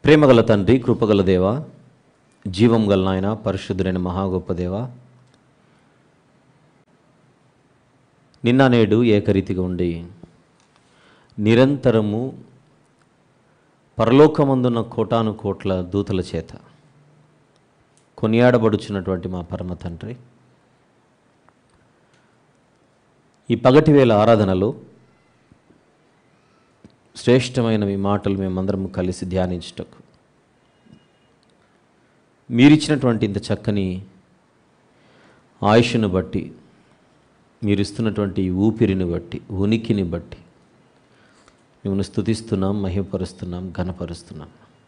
ప్రేమగల తండ్రి కృపగల దేవ జీవం గల నాయన పరిశుద్ధుడైన మహా గొప్ప దేవ నిన్న నేడు ఏకరీతిగా ఉండి నిరంతరము పరలోకమందున్న కోటాను కోట్ల దూతల చేత కొనియాడబడుచున్నటువంటి మా పరమ తండ్రి ఈ పగటి వేళ ఆరాధనలో శ్రేష్టమైన మీ మాటలు మేమందరం కలిసి ధ్యానించుటకు మీరిచ్చినటువంటి ఇంత చక్కని ఆయుష్ను బట్టి మీరు ఇస్తున్నటువంటి ఈ ఊపిరిని బట్టి ఉనికిని బట్టి మిమ్మల్ని స్తుతిస్తున్నాం మహిమపరుస్తున్నాం ఘనపరుస్తున్నాం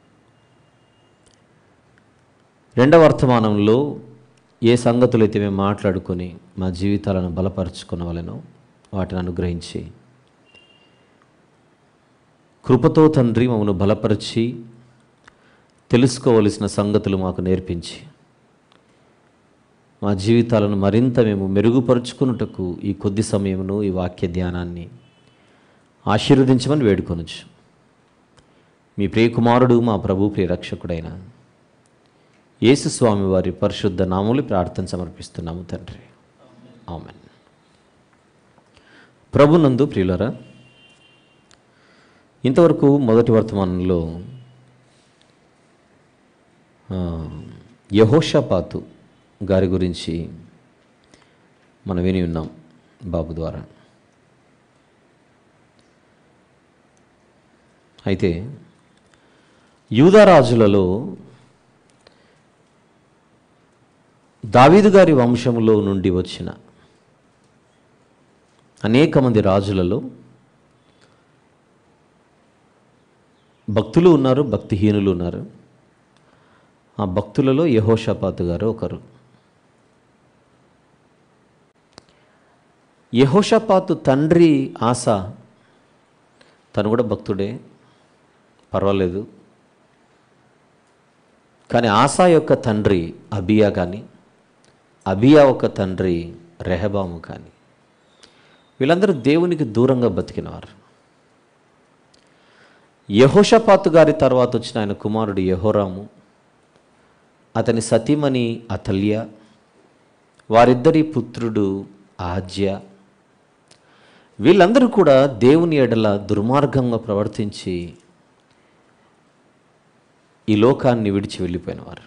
రెండవ వర్తమానంలో ఏ సంగతులైతే మేము మాట్లాడుకొని మా జీవితాలను బలపరుచుకునవలెనో వాటిని అనుగ్రహించి కృపతో తండ్రి మమ్మను బలపరిచి తెలుసుకోవలసిన సంగతులు మాకు నేర్పించి మా జీవితాలను మరింత మేము మెరుగుపరుచుకున్నటకు ఈ కొద్ది సమయమును ఈ వాక్య ధ్యానాన్ని ఆశీర్వదించమని వేడుకొనొచ్చు మీ ప్రియకుమారుడు మా ప్రభు ప్రియ రక్షకుడైన యేసుస్వామి వారి పరిశుద్ధ నామములు ప్రార్థన సమర్పిస్తున్నాము తండ్రి ఆమెన్ ప్రభునందు ప్రియులరా ఇంతవరకు మొదటి వర్తమానంలో ఆ, యెహోషాపాతు గారి గురించి మనం విని ఉన్నాం బాబు ద్వారా అయితే యూదరాజులలో దావీదు గారి వంశములో నుండి వచ్చిన అనేక మంది రాజులలో భక్తులు ఉన్నారు భక్తిహీనులు ఉన్నారు ఆ భక్తులలో యహోషాపాతు గారు ఒకరు యహోషాపాతు తండ్రి ఆశ తను కూడా భక్తుడే పర్వాలేదు కానీ ఆశా యొక్క తండ్రి అబియా కానీ అబియా ఒక తండ్రి రెహబాము కానీ వీళ్ళందరూ దేవునికి దూరంగా బతికినవారు యహోషపాతు గారి తర్వాత వచ్చిన ఆయన కుమారుడు యహోరాము అతని సతీమణి అతల్య వారిద్దరి పుత్రుడు ఆజ్య వీళ్ళందరూ కూడా దేవుని ఎడల దుర్మార్గంగా ప్రవర్తించి ఈ లోకాన్ని విడిచి వెళ్ళిపోయినవారు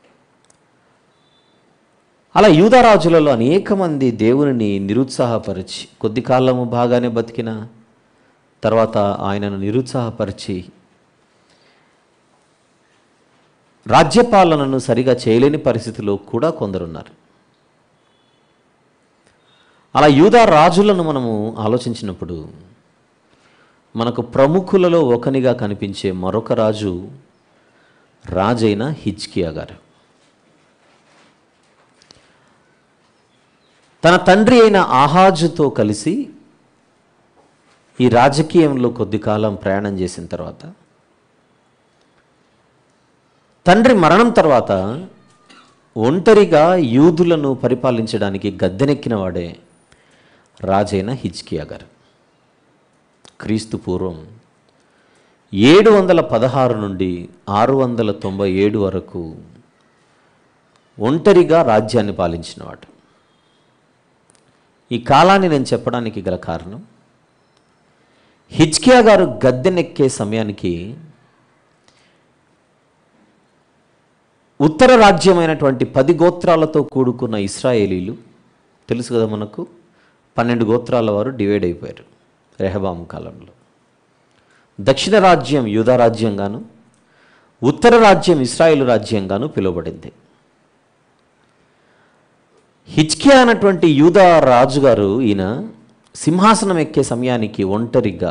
అలా యూదరాజులలో అనేక మంది దేవునిని నిరుత్సాహపరిచి కొద్ది కాలము బాగానే బతికిన తర్వాత ఆయనను నిరుత్సాహపరిచి రాజ్యపాలనను సరిగా చేయలేని పరిస్థితిలో కూడా కొందరున్నారు అలా యూదా రాజులను మనము ఆలోచించినప్పుడు మనకు ప్రముఖులలో ఒకనిగా కనిపించే మరొక రాజు రాజైన హిజ్కియా గారు తన తండ్రి అయిన ఆహాజుతో కలిసి ఈ రాజకీయంలో కొద్ది కాలం ప్రయాణం చేసిన తర్వాత తండ్రి మరణం తర్వాత ఒంటరిగా యూదులను పరిపాలించడానికి గద్దెనెక్కిన వాడే రాజైన హిజ్కియా గారు క్రీస్తు పూర్వం ఏడు వందల పదహారు నుండి ఆరు వందల తొంభై ఏడు వరకు ఒంటరిగా రాజ్యాన్ని పాలించినవాడు ఈ కాలాన్ని నేను చెప్పడానికి గల కారణం హిజ్కియా గారు గద్దెనెక్కే సమయానికి ఉత్తర రాజ్యమైనటువంటి పది గోత్రాలతో కూడుకున్న ఇస్రాయేలీలు తెలుసు కదా మనకు పన్నెండు గోత్రాల వారు డివైడ్ అయిపోయారు రెహబాము కాలంలో దక్షిణ రాజ్యం యూదా రాజ్యంగాను ఉత్తర రాజ్యం ఇస్రాయేలు రాజ్యంగాను పిలువబడింది హిజ్కియా అన్నటువంటి యూదా రాజుగారు ఈయన సింహాసనం ఎక్కే సమయానికి ఒంటరిగా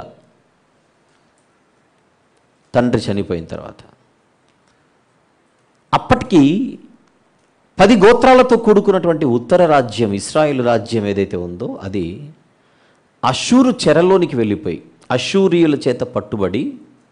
తండ్రి చనిపోయిన తర్వాత అప్పటికి పది గోత్రాలతో కూడుకున్నటువంటి ఉత్తర రాజ్యం ఇస్రాయేల్ రాజ్యం ఏదైతే ఉందో అది అషూరు చెరలోనికి వెళ్ళిపోయి అషూరియుల చేత పట్టుబడి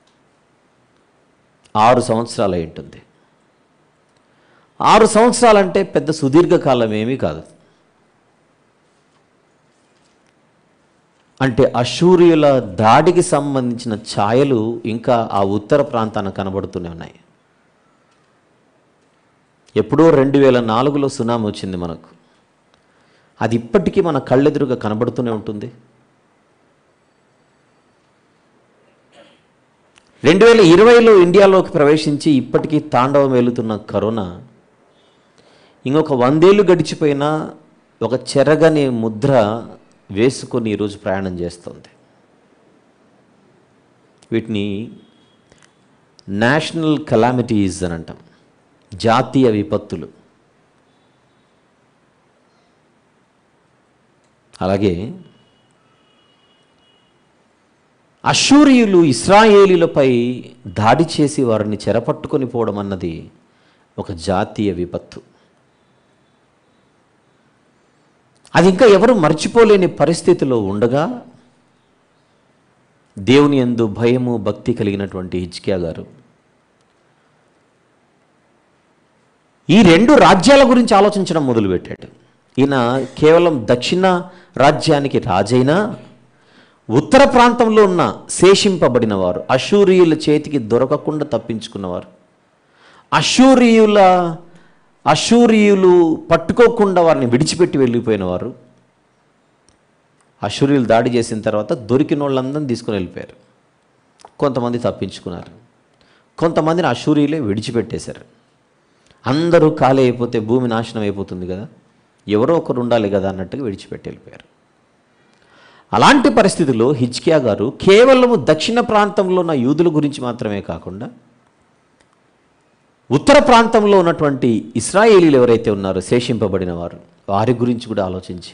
ఆరు సంవత్సరాలు అయి ఉంటుంది ఆరు సంవత్సరాలంటే పెద్ద సుదీర్ఘకాలం ఏమీ కాదు అంటే అశూరియుల దాడికి సంబంధించిన ఛాయలు ఇంకా ఆ ఉత్తర ప్రాంతాన కనబడుతూనే ఉన్నాయి ఎప్పుడో రెండు వేల నాలుగులో సునామీ వచ్చింది మనకు అది ఇప్పటికీ మన కళ్ళెదురుగా కనబడుతూనే ఉంటుంది రెండు వేల ఇరవైలో ఇండియాలోకి ప్రవేశించి ఇప్పటికీ తాండవం వెళుతున్న కరోనా ఇంకొక వందేళ్ళు గడిచిపోయినా ఒక చెరగని ముద్ర వేసుకొని ఈరోజు ప్రయాణం చేస్తుంది వీటిని నేషనల్ కలామిటీస్ అని అంటాం జాతీయ విపత్తులు అలాగే అశూరియులు ఇస్రాయేలీలపై దాడి చేసి వారిని చెరపట్టుకొని పోవడం అన్నది ఒక జాతీయ విపత్తు అది ఇంకా ఎవరు మర్చిపోలేని పరిస్థితిలో ఉండగా దేవుని యందు భయము భక్తి కలిగినటువంటి హిజ్కియా గారు ఈ రెండు రాజ్యాల గురించి ఆలోచించడం మొదలుపెట్టాడు ఈయన కేవలం దక్షిణ రాజ్యానికి రాజైనా ఉత్తర ప్రాంతంలో ఉన్న శేషింపబడిన వారు అశూరియుల చేతికి దొరకకుండా తప్పించుకున్నవారు అశూరియుల అశూరియులు పట్టుకోకుండా వారిని విడిచిపెట్టి వెళ్ళిపోయిన వారు అశూరియులు దాడి చేసిన తర్వాత దొరికిన వాళ్ళందరినీ తీసుకుని వెళ్ళిపోయారు కొంతమంది తప్పించుకున్నారు కొంతమందిని అశూరియులే విడిచిపెట్టేశారు అందరూ ఖాళీ అయిపోతే భూమి నాశనం అయిపోతుంది కదా ఎవరో ఒకరు ఉండాలి కదా అన్నట్టుగా విడిచిపెట్టి వెళ్ళిపోయారు అలాంటి పరిస్థితుల్లో హిజ్కియా గారు కేవలము దక్షిణ ప్రాంతంలో ఉన్న యూదుల గురించి మాత్రమే కాకుండా ఉత్తర ప్రాంతంలో ఉన్నటువంటి ఇస్రాయేలీలు ఎవరైతే ఉన్నారో శేషింపబడిన వారు వారి గురించి కూడా ఆలోచించి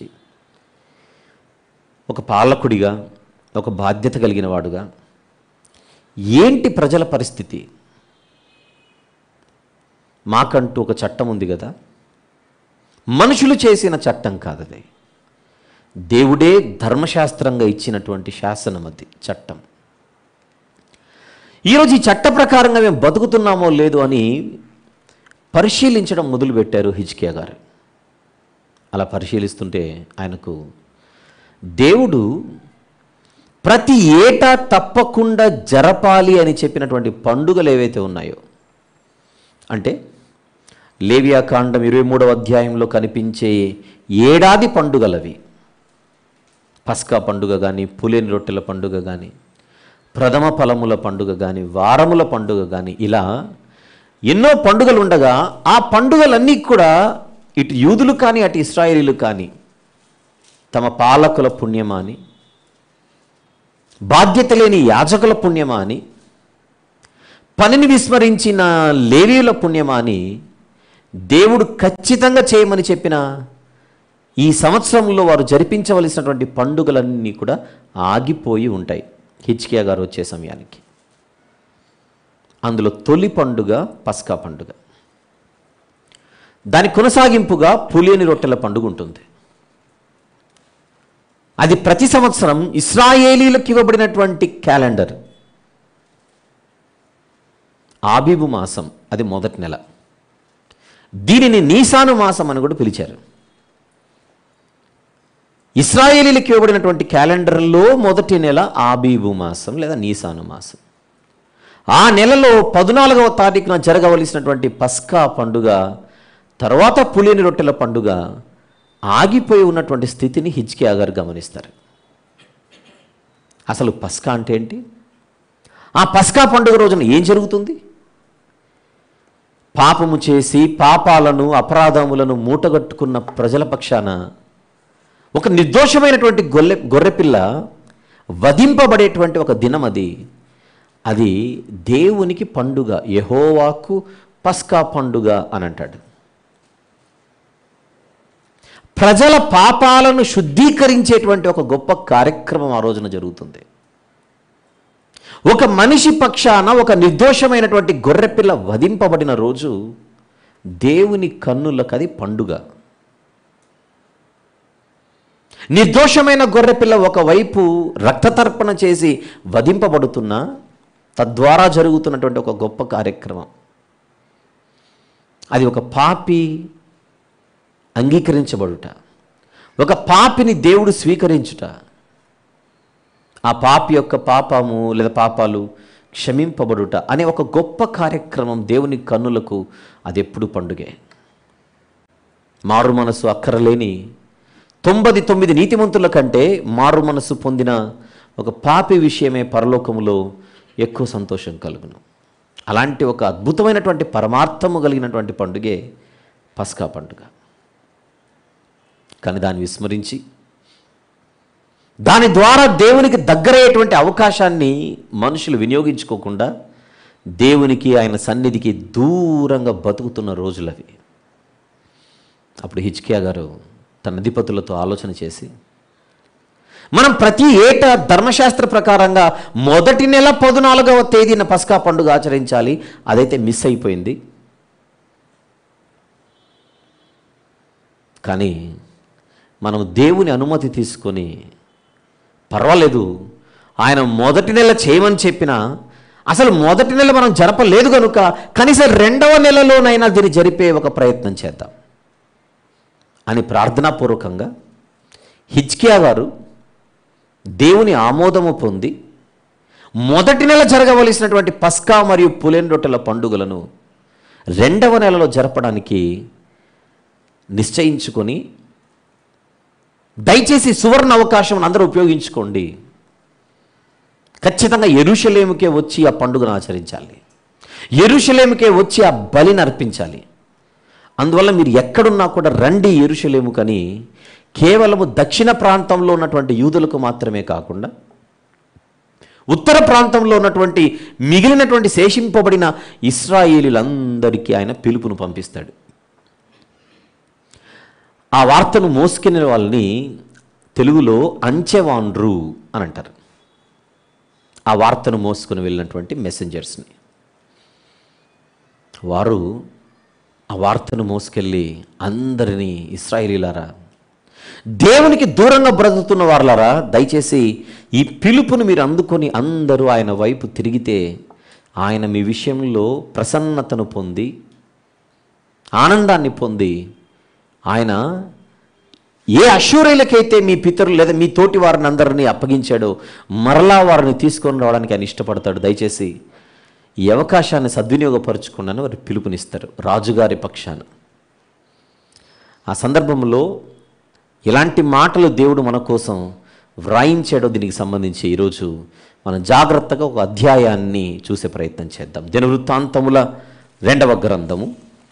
ఒక పాలకుడిగా ఒక బాధ్యత కలిగిన వాడుగా ఏంటి ప్రజల పరిస్థితి మాకంటూ ఒక చట్టం ఉంది కదా మనుషులు చేసిన చట్టం కాదది దేవుడే ధర్మశాస్త్రంగా ఇచ్చినటువంటి శాసనం అది చట్టం ఈరోజు ఈ చట్ట ప్రకారంగా మేము బతుకుతున్నామో లేదో అని పరిశీలించడం మొదలుపెట్టారు హిజ్కియా గారు అలా పరిశీలిస్తుంటే ఆయనకు దేవుడు ప్రతి ఏటా తప్పకుండా జరపాలి అని చెప్పినటువంటి పండుగలు ఏవైతే ఉన్నాయో అంటే లేవియాకాండం ఇరవై మూడవ అధ్యాయంలో కనిపించే ఏడాది పండుగలవి పస్కా పండుగ కానీ పులేని రొట్టెల పండుగ కానీ ప్రథమ ఫలముల పండుగ కానీ వారముల పండుగ కానీ ఇలా ఎన్నో పండుగలు ఉండగా ఆ పండుగలన్నీ కూడా ఇటు యూదులు కానీ అటు ఇస్రాయేలీలు కానీ తమ పాలకుల పుణ్యమా అని బాధ్యత లేని యాజకుల పుణ్యమా అని పనిని విస్మరించిన లేవీయుల పుణ్యమా అని దేవుడు ఖచ్చితంగా చేయమని చెప్పిన ఈ సంవత్సరంలో వారు జరిపించవలసినటువంటి పండుగలన్నీ కూడా ఆగిపోయి ఉంటాయి హిచ్కియా గారు వచ్చే సమయానికి అందులో తొలి పండుగ పస్కా పండుగ దాని కొనసాగింపుగా పులియని రొట్టెల పండుగ ఉంటుంది అది ప్రతి సంవత్సరం ఇస్రాయేలీలకు ఇవ్వబడినటువంటి క్యాలెండర్ ఆబిబు మాసం అది మొదటి నెల దీనిని నీసాను మాసం అని కూడా పిలిచారు ఇస్రాయేలీలకు ఇవ్వబడినటువంటి క్యాలెండర్లో మొదటి నెల ఆబీబు మాసం లేదా నీసాను మాసం ఆ నెలలో పద్నాలుగవ తారీఖున జరగవలసినటువంటి పస్కా పండుగ తర్వాత పులిని రొట్టెల పండుగ ఆగిపోయి ఉన్నటువంటి స్థితిని హిజ్కియా గారు గమనిస్తారు అసలు పస్కా అంటే ఏంటి ఆ పస్కా పండుగ రోజున ఏం జరుగుతుంది పాపము చేసి పాపాలను అపరాధములను మూటగట్టుకున్న ప్రజల పక్షాన ఒక నిర్దోషమైనటువంటి గొల్లె గొర్రెపిల్ల వధింపబడేటువంటి ఒక దినం అది అది దేవునికి పండుగ యహోవాకు పస్కా పండుగ అని అంటాడు ప్రజల పాపాలను శుద్ధీకరించేటువంటి ఒక గొప్ప కార్యక్రమం ఆ రోజున జరుగుతుంది ఒక మనిషి పక్షాన ఒక నిర్దోషమైనటువంటి గొర్రెపిల్ల వధింపబడిన రోజు దేవుని కన్నులకు అది పండుగ నిర్దోషమైన గొర్రెపిల్ల ఒకవైపు రక్తతర్పణ చేసి వధింపబడుతున్నా తద్వారా జరుగుతున్నటువంటి ఒక గొప్ప కార్యక్రమం అది ఒక పాపి అంగీకరించబడుట ఒక పాపిని దేవుడు స్వీకరించుట ఆ పాపి యొక్క పాపము లేదా పాపాలు క్షమింపబడుట అనే ఒక గొప్ప కార్యక్రమం దేవుని కన్నులకు అది ఎప్పుడు పండుగే మారు మనసు అక్కరలేని తొంభై తొమ్మిది నీతిమంతుల కంటే మారు మనసు పొందిన ఒక పాపి విషయమే పరలోకములో ఎక్కువ సంతోషం కలుగును అలాంటి ఒక అద్భుతమైనటువంటి పరమార్థము కలిగినటువంటి పండుగే పస్కా పండుగ కానీ దాన్ని విస్మరించి దాని ద్వారా దేవునికి దగ్గరయ్యేటువంటి అవకాశాన్ని మనుషులు వినియోగించుకోకుండా దేవునికి ఆయన సన్నిధికి దూరంగా బతుకుతున్న రోజులవి అప్పుడు హిచ్కియా గారు తన అధిపతులతో ఆలోచన చేసి మనం ప్రతి ఏటా ధర్మశాస్త్ర ప్రకారంగా మొదటి నెల పద్నాలుగవ తేదీన పస్కా పండుగ ఆచరించాలి అదైతే మిస్ అయిపోయింది కానీ మనం దేవుని అనుమతి తీసుకొని పర్వాలేదు ఆయన మొదటి నెల చేయమని చెప్పినా అసలు మొదటి నెల మనం జరపలేదు కనుక కనీసం రెండవ నెలలోనైనా దీన్ని జరిపే ఒక ప్రయత్నం చేద్దాం అని ప్రార్థనాపూర్వకంగా హిజ్కియా గారు దేవుని ఆమోదము పొంది మొదటి నెల జరగవలసినటువంటి పస్కా మరియు పులెన్ రొట్టెల పండుగలను రెండవ నెలలో జరపడానికి నిశ్చయించుకొని దయచేసి సువర్ణ అవకాశం అందరూ ఉపయోగించుకోండి ఖచ్చితంగా ఎరుషలేముకే వచ్చి ఆ పండుగను ఆచరించాలి ఎరుషలేముకే వచ్చి ఆ బలిని అర్పించాలి అందువల్ల మీరు ఎక్కడున్నా కూడా రండి ఎరుషలేము కని కేవలము దక్షిణ ప్రాంతంలో ఉన్నటువంటి యూదులకు మాత్రమే కాకుండా ఉత్తర ప్రాంతంలో ఉన్నటువంటి మిగిలినటువంటి శేషింపబడిన ఇస్రాయేలీలందరికీ ఆయన పిలుపును పంపిస్తాడు ఆ వార్తను మోసుకెళ్ళిన వాళ్ళని తెలుగులో అంచెవాండ్రు అని అంటారు ఆ వార్తను మోసుకుని వెళ్ళినటువంటి మెసెంజర్స్ని వారు ఆ వార్తను మోసుకెళ్ళి అందరినీ ఇస్రాయేలీలారా దేవునికి దూరంగా బ్రతుకుతున్న వారులారా దయచేసి ఈ పిలుపును మీరు అందుకొని అందరూ ఆయన వైపు తిరిగితే ఆయన మీ విషయంలో ప్రసన్నతను పొంది ఆనందాన్ని పొంది ఆయన ఏ అశూరులకైతే మీ పితరులు లేదా మీ తోటి వారిని అందరినీ అప్పగించాడో మరలా వారిని తీసుకొని రావడానికి ఆయన ఇష్టపడతాడు దయచేసి ఈ అవకాశాన్ని సద్వినియోగపరచుకున్నాను వారు పిలుపునిస్తారు రాజుగారి పక్షాన ఆ సందర్భంలో ఇలాంటి మాటలు దేవుడు మన కోసం వ్రాయించాడో దీనికి సంబంధించి ఈరోజు మనం జాగ్రత్తగా ఒక అధ్యాయాన్ని చూసే ప్రయత్నం చేద్దాం దినవృత్తాంతముల రెండవ గ్రంథము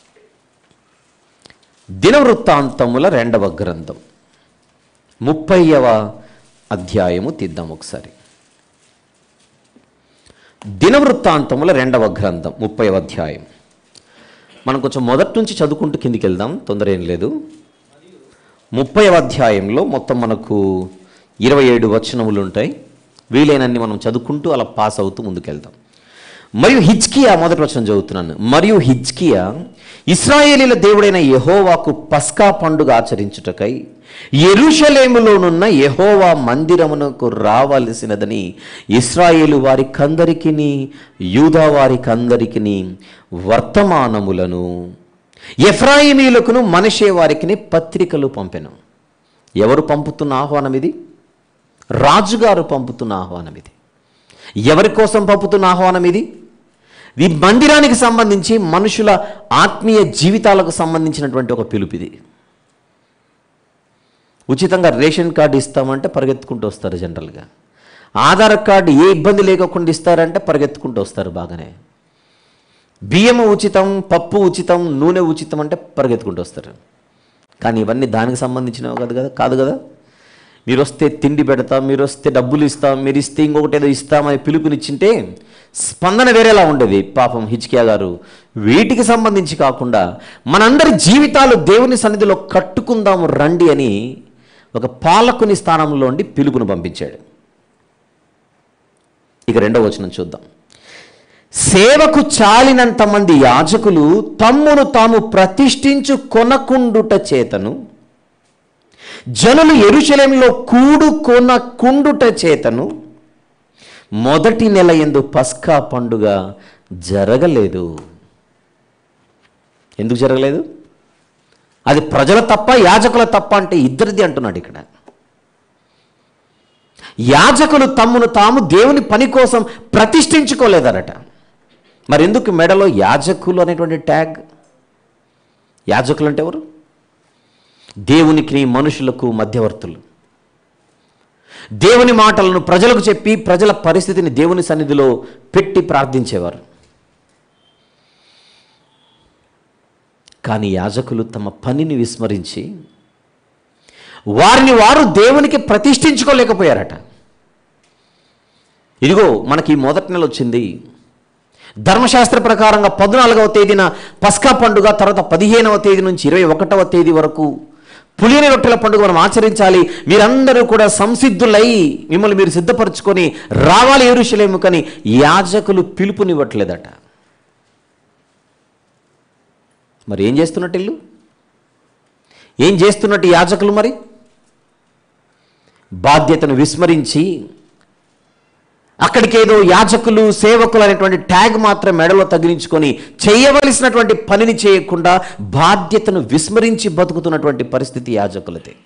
దినవృత్తాంతముల రెండవ గ్రంథం ముప్పైవ అధ్యాయము తీద్దాం ఒకసారి దినవృత్తాంతముల రెండవ గ్రంథం ముప్పైవ అధ్యాయం మనం కొంచెం మొదటి నుంచి చదువుకుంటూ కిందికి వెళ్దాం తొందర ఏం లేదు ముప్పై అధ్యాయంలో మొత్తం మనకు ఇరవై ఏడు వచనములు ఉంటాయి వీలైనన్ని మనం చదువుకుంటూ అలా పాస్ అవుతూ ముందుకెళ్దాం మరియు హిజ్కియా మొదటి వచనం చదువుతున్నాను మరియు హిజ్కియా ఇస్రాయేలీల దేవుడైన యెహోవాకు పస్కా పండుగ ఆచరించుటకై ఎరుషలేములోనున్న యెహోవా మందిరమునకు రావలసినదని ఇస్రాయేలు వారికందరికిని యూదా వారికందరికిని వర్తమానములను ఎఫ్రాయిమీలకును మనషే వారికిని పత్రికలు పంపెను ఎవరు పంపుతున్న ఆహ్వానం ఇది రాజుగారు పంపుతున్న ఆహ్వానం ఇది ఎవరి కోసం పంపుతున్న ఆహ్వానం ఇది ఈ మందిరానికి సంబంధించి మనుషుల ఆత్మీయ జీవితాలకు సంబంధించినటువంటి ఒక పిలుపు ఇది ఉచితంగా రేషన్ కార్డు ఇస్తామంటే పరిగెత్తుకుంటూ వస్తారు జనరల్గా ఆధార్ కార్డు ఏ ఇబ్బంది లేకుండా ఇస్తారంటే పరిగెత్తుకుంటూ వస్తారు బాగానే బియ్యం ఉచితం పప్పు ఉచితం నూనె ఉచితం అంటే పరిగెత్తుకుంటూ వస్తారు కానీ ఇవన్నీ దానికి సంబంధించినవి కాదు కదా కాదు కదా మీరు వస్తే తిండి పెడతాం మీరు వస్తే డబ్బులు ఇస్తాం మీరు ఇస్తే ఇంకొకటి ఏదో ఇస్తామని పిలుపునిచ్చింటే స్పందన వేరేలా ఉండేది పాపం హిచ్కియా గారు వీటికి సంబంధించి కాకుండా మనందరి జీవితాలు దేవుని సన్నిధిలో కట్టుకుందాము రండి అని ఒక పాలకుని స్థానంలో ఉండి పిలుపును పంపించాడు ఇక రెండవ వచనం చూద్దాం సేవకు చాలినంత మంది యాజకులు తమ్మును తాము ప్రతిష్ఠించు కొనకుండుట చేతను జనులు ఎరుశలేంలో కూడు కొనకుండుట చేతను మొదటి నెల ఎందు పస్కా పండుగ జరగలేదు ఎందుకు జరగలేదు అది ప్రజల తప్ప యాజకుల తప్ప అంటే ఇద్దరిది అంటున్నాడు ఇక్కడ యాజకులు తమ్మును తాము దేవుని పని కోసం ప్రతిష్ఠించుకోలేదనట మరి ఎందుకు మెడలో యాజకులు అనేటువంటి ట్యాగ్ యాజకులు అంటే ఎవరు దేవునికి మనుషులకు మధ్యవర్తులు దేవుని మాటలను ప్రజలకు చెప్పి ప్రజల పరిస్థితిని దేవుని సన్నిధిలో పెట్టి ప్రార్థించేవారు కానీ యాజకులు తమ పనిని విస్మరించి వారిని వారు దేవునికి ప్రతిష్ఠించుకోలేకపోయారట ఇదిగో మనకి ఈ మొదటి నెల వచ్చింది ధర్మశాస్త్ర ప్రకారంగా పద్నాలుగవ తేదీన పస్కా పండుగ తర్వాత పదిహేనవ తేదీ నుంచి ఇరవై ఒకటవ తేదీ వరకు పులియని రొట్టెల పండుగ మనం ఆచరించాలి మీరందరూ కూడా సంసిద్ధులై మిమ్మల్ని మీరు సిద్ధపరచుకొని రావాలి ఏరుషలేము కానీ యాజకులు పిలుపునివ్వట్లేదట మరి ఏం చేస్తున్నట్టు ఇల్లు ఏం చేస్తున్నట్టు ఈ యాజకులు మరి బాధ్యతను విస్మరించి అక్కడికేదో యాజకులు సేవకులు అనేటువంటి ట్యాగ్ మాత్రం మెడలో తగిలించుకొని చేయవలసినటువంటి పనిని చేయకుండా బాధ్యతను విస్మరించి బతుకుతున్నటువంటి పరిస్థితి యాజకులదే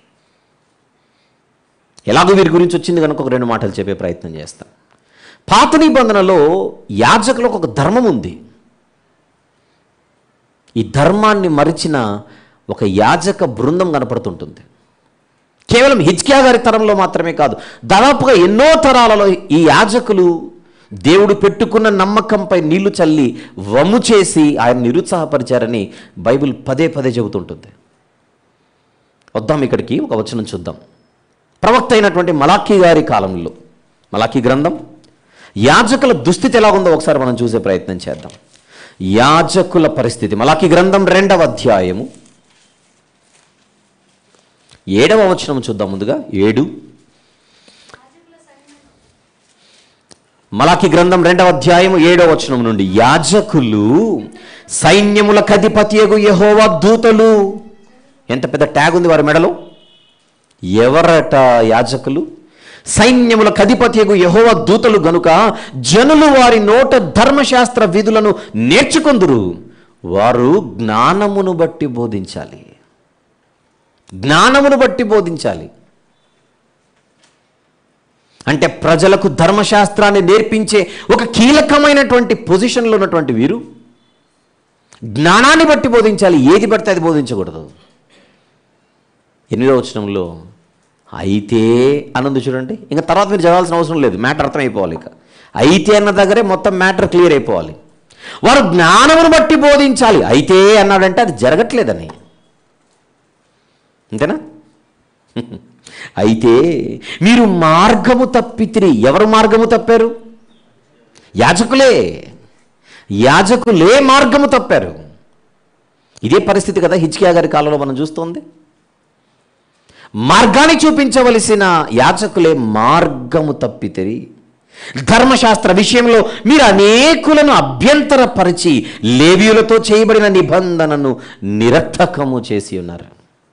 ఎలాగో వీరి గురించి వచ్చింది కనుక ఒక రెండు మాటలు చెప్పే ప్రయత్నం చేస్తాం పాత నిబంధనలో యాజకులకు ఒక ధర్మం ఉంది ఈ ధర్మాన్ని మరిచిన ఒక యాజక బృందం కనపడుతుంటుంది కేవలం హిజ్కియా గారి తరంలో మాత్రమే కాదు దాదాపుగా ఎన్నో తరాలలో ఈ యాజకులు దేవుడు పెట్టుకున్న నమ్మకంపై నీళ్లు చల్లి వమ్ము చేసి ఆయన నిరుత్సాహపరిచారని బైబిల్ పదే పదే చెబుతుంటుంది వద్దాం ఇక్కడికి ఒక వచనం చూద్దాం ప్రవక్త అయినటువంటి మలాఖీ గారి కాలంలో మలాఖీ గ్రంథం యాజకుల దుస్థితి ఎలా ఉందో ఒకసారి మనం చూసే ప్రయత్నం చేద్దాం యాజకుల పరిస్థితి మలాఖీ గ్రంథం రెండవ అధ్యాయము ఏడవ వచనం చూద్దాం ముందుగా ఏడు మలాకి గ్రంథం రెండవ అధ్యాయం ఏడవ వచనం నుండి యాజకులు సైన్యములకు అధిపతియగు యెహోవా దూతలు ఎంత పెద్ద ట్యాగ్ ఉంది వారి మెడలో ఎవరట యాజకులు సైన్యములకు అధిపతియగు యెహోవా దూతలు గనుక జనులు వారి నోట ధర్మశాస్త్ర విధులను నేర్చుకొందురు వారు జ్ఞానమును బట్టి బోధించాలి జ్ఞానమును బట్టి బోధించాలి అంటే ప్రజలకు ధర్మశాస్త్రాన్ని నేర్పించే ఒక కీలకమైనటువంటి పొజిషన్లో ఉన్నటువంటి వీరు జ్ఞానాన్ని బట్టి బోధించాలి ఏది పడితే అది బోధించకూడదు ఎనిమిదో వచనంలో అయితే అన్నది చూడండి ఇంకా తర్వాత మీరు చదవాల్సిన అవసరం లేదు మ్యాటర్ అర్థమైపోవాలి ఇక అయితే అన్న దగ్గరే మొత్తం మ్యాటర్ క్లియర్ అయిపోవాలి వారు జ్ఞానమును బట్టి బోధించాలి అయితే అన్నాడంటే అది జరగట్లేదని అంతేనా అయితే మీరు మార్గము తప్పితిరి ఎవరు మార్గము తప్పారు యాజకులే యాజకులే మార్గము తప్పారు ఇదే పరిస్థితి కదా హిచ్కియా గారి కాలంలో మనం చూస్తోంది మార్గాన్ని చూపించవలసిన యాజకులే మార్గము తప్పితిరి ధర్మశాస్త్ర విషయంలో మీరు అనేకులను అభ్యంతరపరిచి లేవీయులతో చేయబడిన నిబంధనను నిరర్థకము చేసి ఉన్నారు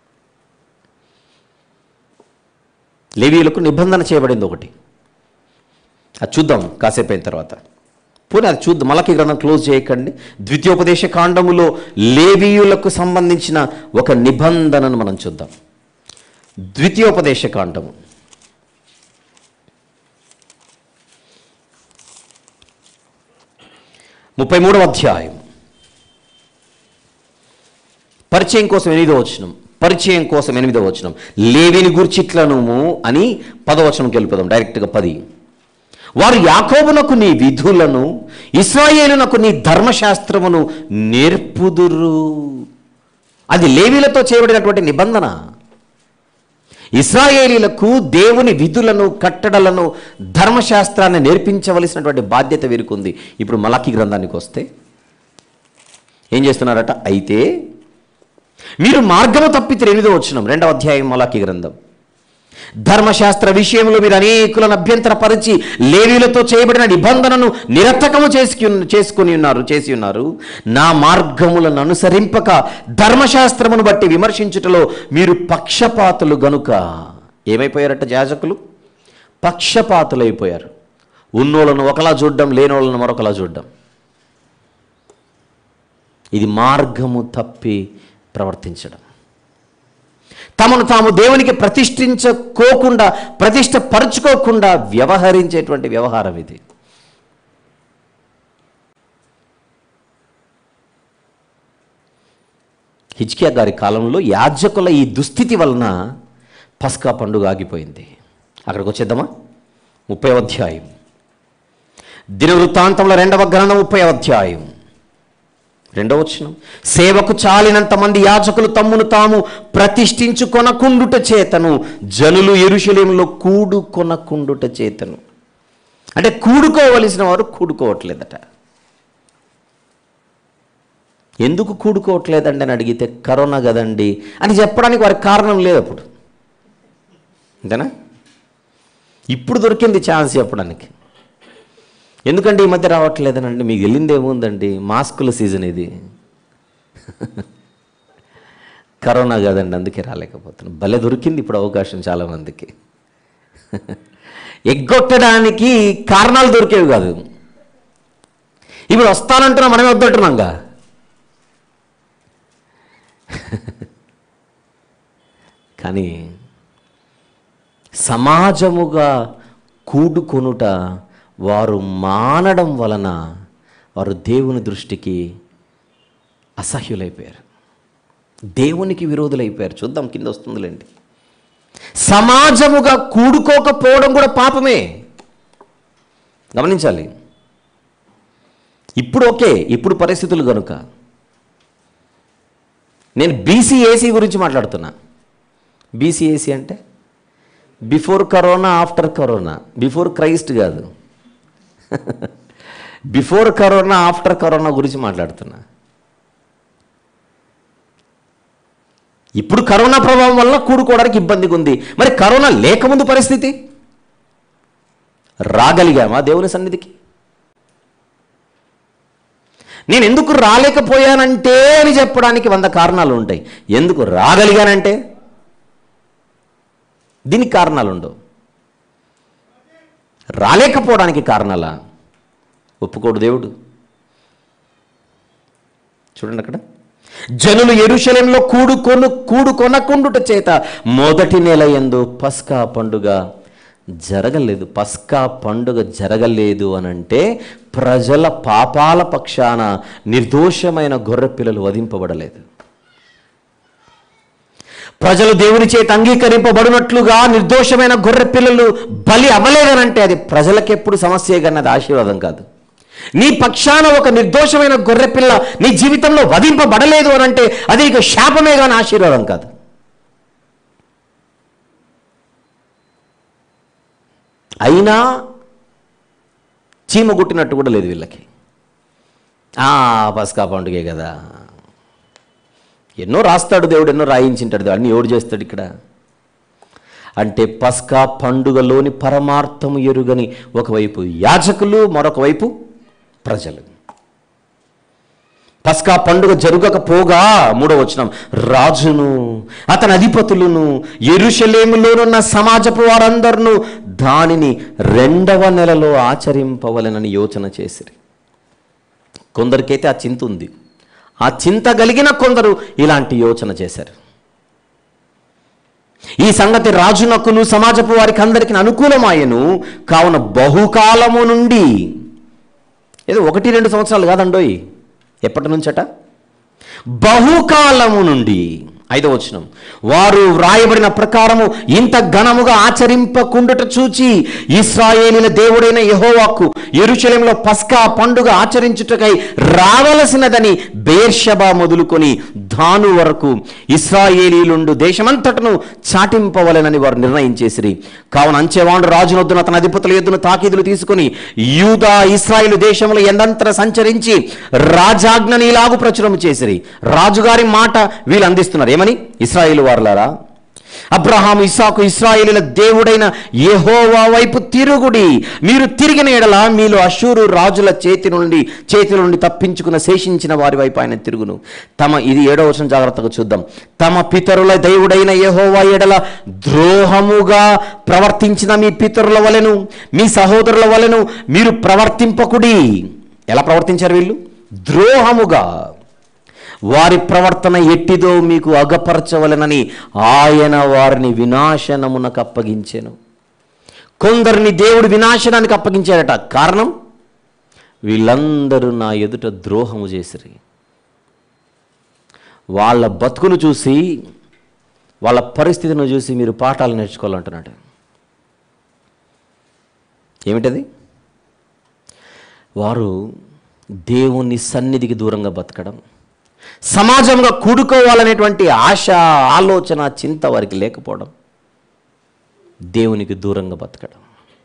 లేవీయులకు నిబంధన చేయబడింది ఒకటి అది చూద్దాం కాసేపు అయిన తర్వాత పోనీ అది చూద్దాం మలకి గ్రంథం క్లోజ్ చేయకండి ద్వితీయోపదేశ కాండములో లేవీయులకు సంబంధించిన ఒక నిబంధనను మనం చూద్దాం ద్వితీయోపదేశ కాండము ముప్పై మూడవ అధ్యాయం పరిచయం కోసం ఎనిమిదో వచనం పరిచయం కోసం ఎనిమిదో వచనం లేవిని గుర్చిట్లను అని పదవచనంకి వెళ్ళిపోదాం డైరెక్ట్గా పది వారు యాకోబునకు నీ విధులను ఇస్రాయేలునకు నీ ధర్మశాస్త్రమును నేర్పుదురు అది లేవీలతో చేయబడినటువంటి నిబంధన ఇస్రాయేలీలకు దేవుని విధులను కట్టడలను ధర్మశాస్త్రాన్ని నేర్పించవలసినటువంటి బాధ్యత వీరుకుంది ఇప్పుడు మలాకి గ్రంథానికి వస్తే ఏం చేస్తున్నారట అయితే మీరు మార్గము తప్పితే ఎనిమిదో వచ్చినాం రెండవ అధ్యాయం మలాకి గ్రంథం ధర్మశాస్త్ర విషయంలో మీరు అనేకులను అభ్యంతరపరిచి లేవీలతో చేయబడిన నిబంధనను నిరర్థకము చేసుకు చేసుకుని ఉన్నారు చేసి ఉన్నారు నా మార్గములను అనుసరింపక ధర్మశాస్త్రమును బట్టి విమర్శించుటలో మీరు పక్షపాతులు గనుక ఏమైపోయారట యాజకులు పక్షపాతులైపోయారు ఉన్నోళ్ళను ఒకలా చూడడం లేనోళ్ళను మరొకలా చూడడం ఇది మార్గము తప్పి ప్రవర్తించడం తమను తాము దేవునికి ప్రతిష్ఠించుకోకుండా ప్రతిష్ట పరుచుకోకుండా వ్యవహరించేటువంటి వ్యవహారం ఇది హిజ్కియా గారి కాలంలో యాజకుల ఈ దుస్థితి వలన పస్కా పండుగ ఆగిపోయింది అక్కడికి వచ్చేద్దామా ముప్పై అధ్యాయం దినవృత్తాంతంలో రెండవ గ్రంథం ముప్పై అధ్యాయం రెండవ వచనం సేవకు చాలినంత మంది యాజకులు తమ్మును తాము ప్రతిష్ఠించుకొనకుండుట చేతను జనులు ఎరుషలేంలో కూడుకొనకుండుట చేతను అంటే కూడుకోవలసిన వారు కూడుకోవట్లేదట ఎందుకు కూడుకోవట్లేదండి అని అడిగితే కరోనా కదండి అని చెప్పడానికి వారికి కారణం లేదు అప్పుడు అంతేనా ఇప్పుడు దొరికింది ఛాన్స్ చెప్పడానికి ఎందుకంటే ఈ మధ్య రావట్లేదనండి మీకు వెళ్ళింది ఏముందండి మాస్కుల సీజన్ ఇది కరోనా కాదండి అందుకే రాలేకపోతున్నాం భలే దొరికింది ఇప్పుడు అవకాశం చాలామందికి ఎగ్గొట్టడానికి కారణాలు దొరికేవి కాదు ఇప్పుడు వస్తానంటున్నా మనమే వద్దంటున్నాంగా కానీ సమాజముగా కూడుకొనుట వారు మానడం వలన వారు దేవుని దృష్టికి అసహ్యులైపోయారు దేవునికి విరోధులైపోయారు చూద్దాం కింద వస్తుందిలేండి సమాజముగా కూడుకోకపోవడం కూడా పాపమే గమనించాలి ఇప్పుడు ఓకే ఇప్పుడు పరిస్థితులు కనుక నేను బీసీఏసీ గురించి మాట్లాడుతున్నా బీసీఏసీ అంటే before corona after corona before Christ కాదు బిఫోర్ కరోనా ఆఫ్టర్ కరోనా గురించి మాట్లాడుతున్నా ఇప్పుడు కరోనా ప్రభావం వల్ల కూడుకోవడానికి ఇబ్బందిగా ఉంది మరి కరోనా లేకముందు పరిస్థితి రాగలిగామా దేవుని సన్నిధికి నేను ఎందుకు రాలేకపోయానంటే అని చెప్పడానికి వంద కారణాలు ఉంటాయి ఎందుకు రాగలిగానంటే దీనికి కారణాలు ఉండవు రాలేకపోవడానికి కారణాలా ఒప్పుకోడు దేవుడు చూడండి అక్కడ జనులు ఎరుశలంలో కూడుకొను కూడుకొనకుండుట చేత మొదటి నెల ఎందు పస్కా పండుగ జరగలేదు పస్కా పండుగ జరగలేదు అనంటే ప్రజల పాపాల పక్షాన నిర్దోషమైన గొర్రెపిల్లలు వధింపబడలేదు ప్రజలు దేవుని చేత అంగీకరింపబడినట్లుగా నిర్దోషమైన గొర్రె పిల్లలు బలి అవ్వలేదనంటే అది ప్రజలకెప్పుడు సమస్య కన్నది ఆశీర్వాదం కాదు నీ పక్షాన ఒక నిర్దోషమైన గొర్రె పిల్ల నీ జీవితంలో వధింపబడలేదు అనంటే అది ఇక శాపమే కానీ ఆశీర్వాదం కాదు అయినా చీమ గుట్టినట్టు కూడా లేదు వీళ్ళకి ఆ పస్కా పండుగే కదా ఎన్నో రాస్తాడు దేవుడు ఎన్నో రాయించింటాడు అన్ని ఎవడు చేస్తాడు ఇక్కడ అంటే పస్కా పండుగలోని పరమార్థము ఎరుగని ఒకవైపు యాజకులు మరొక వైపు ప్రజలు పస్కా పండుగ జరుగకపోగా మూడో వచనం రాజును అతని అధిపతులను ఎరుషలేములోనున్న సమాజపు వారందరినూ దానిని రెండవ నెలలో ఆచరింపవలనని యోచన చేసిరి కొందరికైతే ఆ చింత ఉంది ఆ చింత కలిగిన కొందరు ఇలాంటి యోచన చేశారు ఈ సంగతి రాజునకును సమాజపు వారికి అందరికి అనుకూలమాయను కావున బహుకాలము నుండి ఏదో ఒకటి రెండు సంవత్సరాలు కాదండోయ్ ఎప్పటి నుంచట బహుకాలము నుండి ఐదవ వచనం వారు వ్రాయబడిన ప్రకారము ఇంత ఘనముగా ఆచరింపకుండుట చూచి ఇస్రాయేలీల దేవుడైన యెహోవాకు ఎరుచలంలో పస్కా పండుగ ఆచరించుటకై రావలసినదని బేర్షబా మొదలుకొని దాను వరకు ఇస్రాయేలీలుండు దేశమంతటను చాటింపవలెనని వారు నిర్ణయించేసిరి కావున అంచెవాండు రాజునొద్దున తన అధిపతుల ఎద్దును తాకీదులు తీసుకుని యూదా ఇస్రాయేలు దేశంలో ఎందంతర సంచరించి రాజాజ్ఞని ఇలాగు ప్రచురం చేసిరి రాజుగారి మాట వీళ్ళు అందిస్తున్నారు ఏమని ఇస్రాయేలు వారులారా అబ్రహాము ఇస్సాకు ఇస్రాయేలుల దేవుడైన యెహోవా వైపు తిరుగుడి మీరు తిరిగిన ఎడల మీలో అశూరు రాజుల చేతి నుండి చేతి నుండి తప్పించుకున్న శేషించిన వారి వైపు ఆయన తిరుగును తమ ఇది ఏడవ వచనం జాగ్రత్తగా చూద్దాం తమ పితరుల దేవుడైన యెహోవా ఎడల ద్రోహముగా ప్రవర్తించిన మీ పితరుల వలెను మీ సహోదరుల వలెను మీరు ప్రవర్తింపకుడి ఎలా ప్రవర్తించారు వీళ్ళు ద్రోహముగా వారి ప్రవర్తన ఎట్టిదో మీకు అగపరచవలనని ఆయన వారిని వినాశనమునకు అప్పగించెను కొందరిని దేవుడు వినాశనానికి అప్పగించాడట కారణం వీళ్ళందరూ నా ఎదుట ద్రోహము చేసిరి వాళ్ళ బతుకును చూసి వాళ్ళ పరిస్థితిని చూసి మీరు పాఠాలు నేర్చుకోవాలంటున్నాడు ఏమిటది వారు దేవుని సన్నిధికి దూరంగా బతకడం సమాజంగా కూడుకోవాలనేటువంటి ఆశ ఆలోచన చింత వారికి లేకపోవడం దేవునికి దూరంగా బతకడం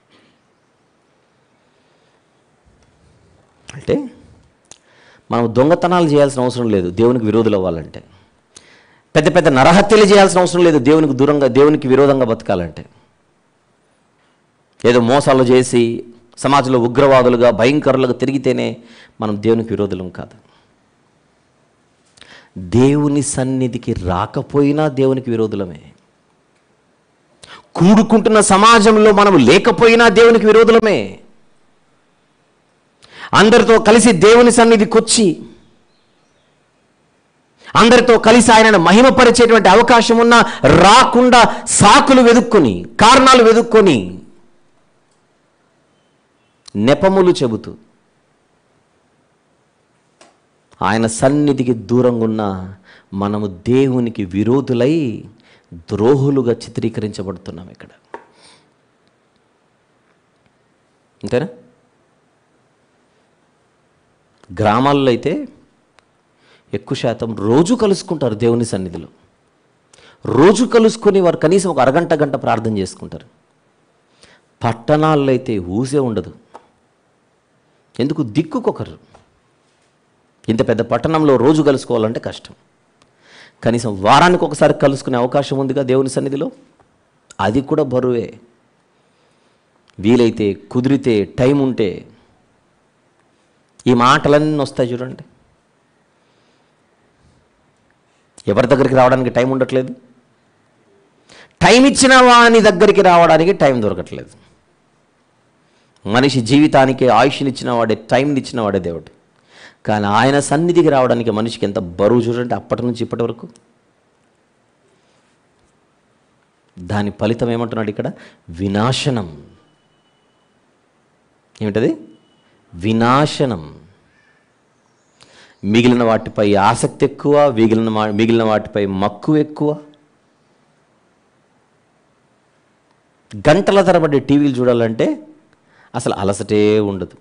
అంటే మనం దొంగతనాలు చేయాల్సిన అవసరం లేదు దేవునికి విరోధులు అవ్వాలంటే పెద్ద పెద్ద నరహత్యలు చేయాల్సిన అవసరం లేదు దేవునికి దూరంగా దేవునికి విరోధంగా బతకాలంటే ఏదో మోసాలు చేసి సమాజంలో ఉగ్రవాదులుగా భయంకరులుగా తిరిగితేనే మనం దేవునికి విరోధులం కాదు దేవుని సన్నిధికి రాకపోయినా దేవునికి విరోధులమే కూడుకుంటున్న సమాజంలో మనం లేకపోయినా దేవునికి విరోధులమే అందరితో కలిసి దేవుని సన్నిధికి వచ్చి అందరితో కలిసి ఆయనను మహిమపరిచేటువంటి అవకాశం ఉన్నా రాకుండా సాకులు వెదుక్కొని కారణాలు వెదుక్కొని నెపములు చెబుతూ ఆయన సన్నిధికి దూరంగా ఉన్న మనము దేవునికి విరోధులై ద్రోహులుగా చిత్రీకరించబడుతున్నాం ఇక్కడ అంతేనా గ్రామాల్లో అయితే ఎక్కువ శాతం రోజు కలుసుకుంటారు దేవుని సన్నిధిలో రోజు కలుసుకొని వారు కనీసం ఒక అరగంట గంట ప్రార్థన చేసుకుంటారు పట్టణాల్లో అయితే ఊసే ఉండదు ఎందుకు దిక్కుకొకరు ఇంత పెద్ద పట్టణంలో రోజు కలుసుకోవాలంటే కష్టం కనీసం వారానికి ఒకసారి కలుసుకునే అవకాశం ఉందిగా దేవుని సన్నిధిలో అది కూడా బరువే వీలైతే కుదిరితే టైం ఉంటే ఈ మాటలన్నీ వస్తాయి చూడండి ఎవరి దగ్గరికి రావడానికి టైం ఉండట్లేదు టైం ఇచ్చిన వాని దగ్గరికి రావడానికి టైం దొరకట్లేదు మనిషి జీవితానికి ఆయుష్నిచ్చిన వాడే టైంనిచ్చిన వాడే దేవుడు కానీ ఆయన సన్నిధికి రావడానికి మనిషికి ఎంత బరువు చూడండి అప్పటి నుంచి ఇప్పటి వరకు దాని ఫలితం ఏమంటున్నాడు ఇక్కడ వినాశనం ఏమిటది వినాశనం మిగిలిన వాటిపై ఆసక్తి ఎక్కువ మిగిలిన వా- మిగిలిన వాటిపై మక్కువ ఎక్కువ గంటల తరబడి టీవీలు చూడాలంటే అసలు అలసటే ఉండదు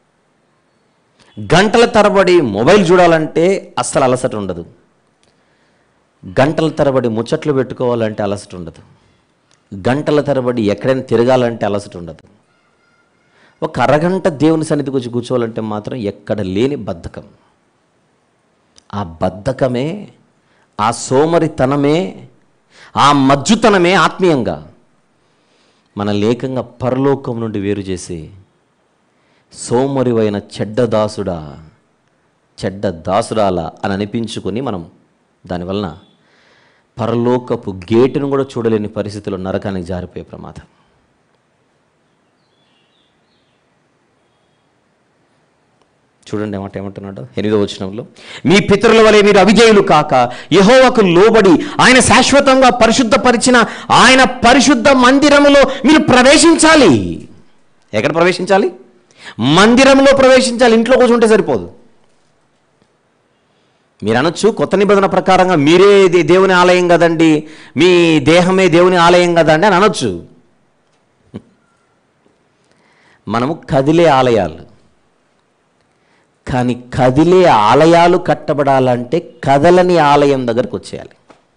గంటల తరబడి మొబైల్ చూడాలంటే అస్సలు అలసట ఉండదు గంటల తరబడి ముచ్చట్లు పెట్టుకోవాలంటే అలసట ఉండదు గంటల తరబడి ఎక్కడైనా తిరగాలంటే అలసట ఉండదు ఒక అరగంట దేవుని సన్నిధికి వచ్చి కూర్చోవాలంటే మాత్రం ఎక్కడ లేని బద్ధకం ఆ బద్ధకమే ఆ సోమరితనమే ఆ మజ్జుతనమే ఆత్మీయంగా మన లేకంగా పరలోకం నుండి వేరు చేసి సోమరివైన చెడ్డ దాసుడా చెడ్డ దాసురాలా అని అనిపించుకొని మనం దానివలన పరలోకపు గేటును కూడా చూడలేని పరిస్థితిలో నరకానికి జారిపోయే ప్రమాదం చూడండి ఏమంట ఏమంటున్నాడు ఎనిమిదో వచనంలో మీ పితరుల వలె మీరు అవిజయులు కాక యహోవకు లోబడి ఆయన శాశ్వతంగా పరిశుద్ధపరిచిన ఆయన పరిశుద్ధ మందిరములో మీరు ప్రవేశించాలి ఎక్కడ ప్రవేశించాలి మందిరంలో ప్రవేశించాలి ఇంట్లో కూర్చుంటే సరిపోదు మీరు అనొచ్చు కొత్త నిబంధన ప్రకారంగా మీరే దే- దేవుని ఆలయం కదండి మీ దేహమే దేవుని ఆలయం కదండి అని అనొచ్చు మనము కదిలే ఆలయాలు కానీ కదిలే ఆలయాలు కట్టబడాలంటే కదలని ఆలయం దగ్గరకు వచ్చేయాలి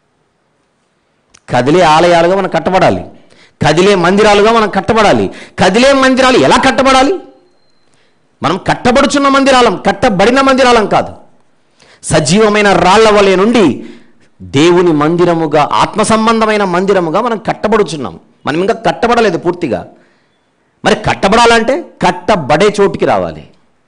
కదిలే ఆలయాలుగా మనం కట్టబడాలి కదిలే మందిరాలుగా మనం కట్టబడాలి కదిలే మందిరాలు ఎలా కట్టబడాలి మనం కట్టబడుచున్న మందిరాలం కట్టబడిన మందిరాలం కాదు సజీవమైన రాళ్ల వలె నుండి దేవుని మందిరముగా ఆత్మ సంబంధమైన మందిరముగా మనం కట్టబడుచున్నాం మనం ఇంకా కట్టబడలేదు పూర్తిగా మరి కట్టబడాలంటే కట్టబడే చోటికి రావాలి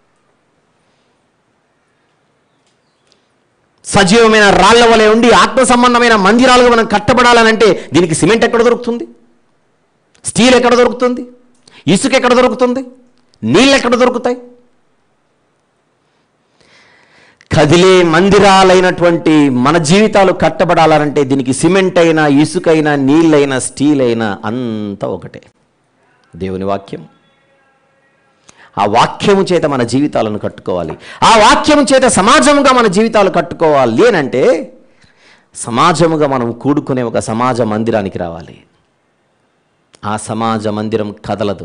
సజీవమైన రాళ్ల వలె ఉండి ఆత్మ సంబంధమైన మందిరాలుగా మనం కట్టబడాలనంటే దీనికి సిమెంట్ ఎక్కడ దొరుకుతుంది స్టీల్ ఎక్కడ దొరుకుతుంది ఇసుక ఎక్కడ దొరుకుతుంది నీళ్ళు ఎక్కడ దొరుకుతాయి కదిలే మందిరాలైనటువంటి మన జీవితాలు కట్టబడాలంటే దీనికి సిమెంట్ అయినా ఇసుకైనా నీళ్ళైనా స్టీల్ అయినా అంతా ఒకటే దేవుని వాక్యం ఆ వాక్యము చేత మన జీవితాలను కట్టుకోవాలి ఆ వాక్యము చేత సమాజముగా మన జీవితాలు కట్టుకోవాలి అని అంటే సమాజముగా మనం కూడుకునే ఒక సమాజ మందిరానికి రావాలి ఆ సమాజ మందిరం కదలదు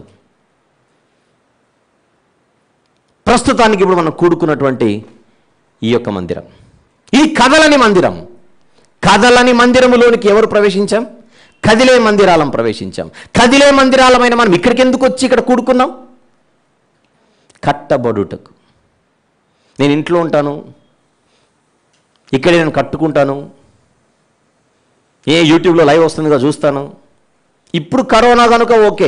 ప్రస్తుతానికి ఇప్పుడు మనం కూడుకున్నటువంటి ఈ యొక్క మందిరం ఇది కదలని మందిరం కదలని మందిరములోనికి ఎవరు ప్రవేశించాం కదిలే మందిరాలం ప్రవేశించాం కదిలే మందిరాలమైన మనం ఇక్కడికి ఎందుకు వచ్చి ఇక్కడ కూడుకున్నాం కట్టబడుటకు నేను ఇంట్లో ఉంటాను ఇక్కడే నేను కట్టుకుంటాను ఏ యూట్యూబ్లో లైవ్ వస్తుందిగా చూస్తాను ఇప్పుడు కరోనా కనుక ఓకే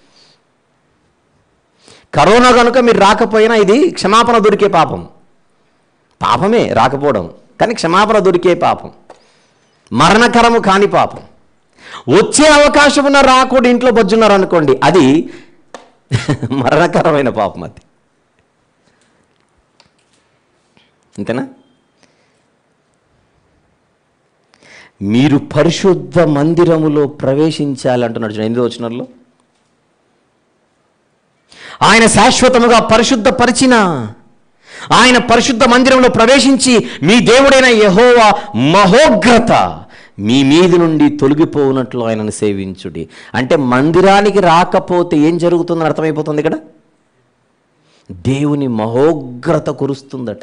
కరోనా కనుక మీరు రాకపోయినా ఇది క్షమాపణ దొరికే పాపం పాపమే రాకపోవడం కానీ క్షమాపణ దొరికే పాపం మరణకరము కాని పాపం వచ్చే అవకాశం ఉన్న రాకూడదు ఇంట్లో బొజ్జున్నారు అనుకోండి అది మరణకరమైన పాపం అది అంతేనా మీరు పరిశుద్ధ మందిరములో ప్రవేశించాలంటున్నాడు చూడండి ఎనిమిదో వచనంలో ఆయన శాశ్వతముగా పరిశుద్ధ పరిచిన ఆయన పరిశుద్ధ మందిరంలో ప్రవేశించి మీ దేవుడైన యహోవా మహోగ్రత మీ మీది నుండి తొలగిపోవునట్లు ఆయనను సేవించుడి అంటే మందిరానికి రాకపోతే ఏం జరుగుతుందని అర్థమైపోతుంది ఇక్కడ దేవుని మహోగ్రత కురుస్తుందట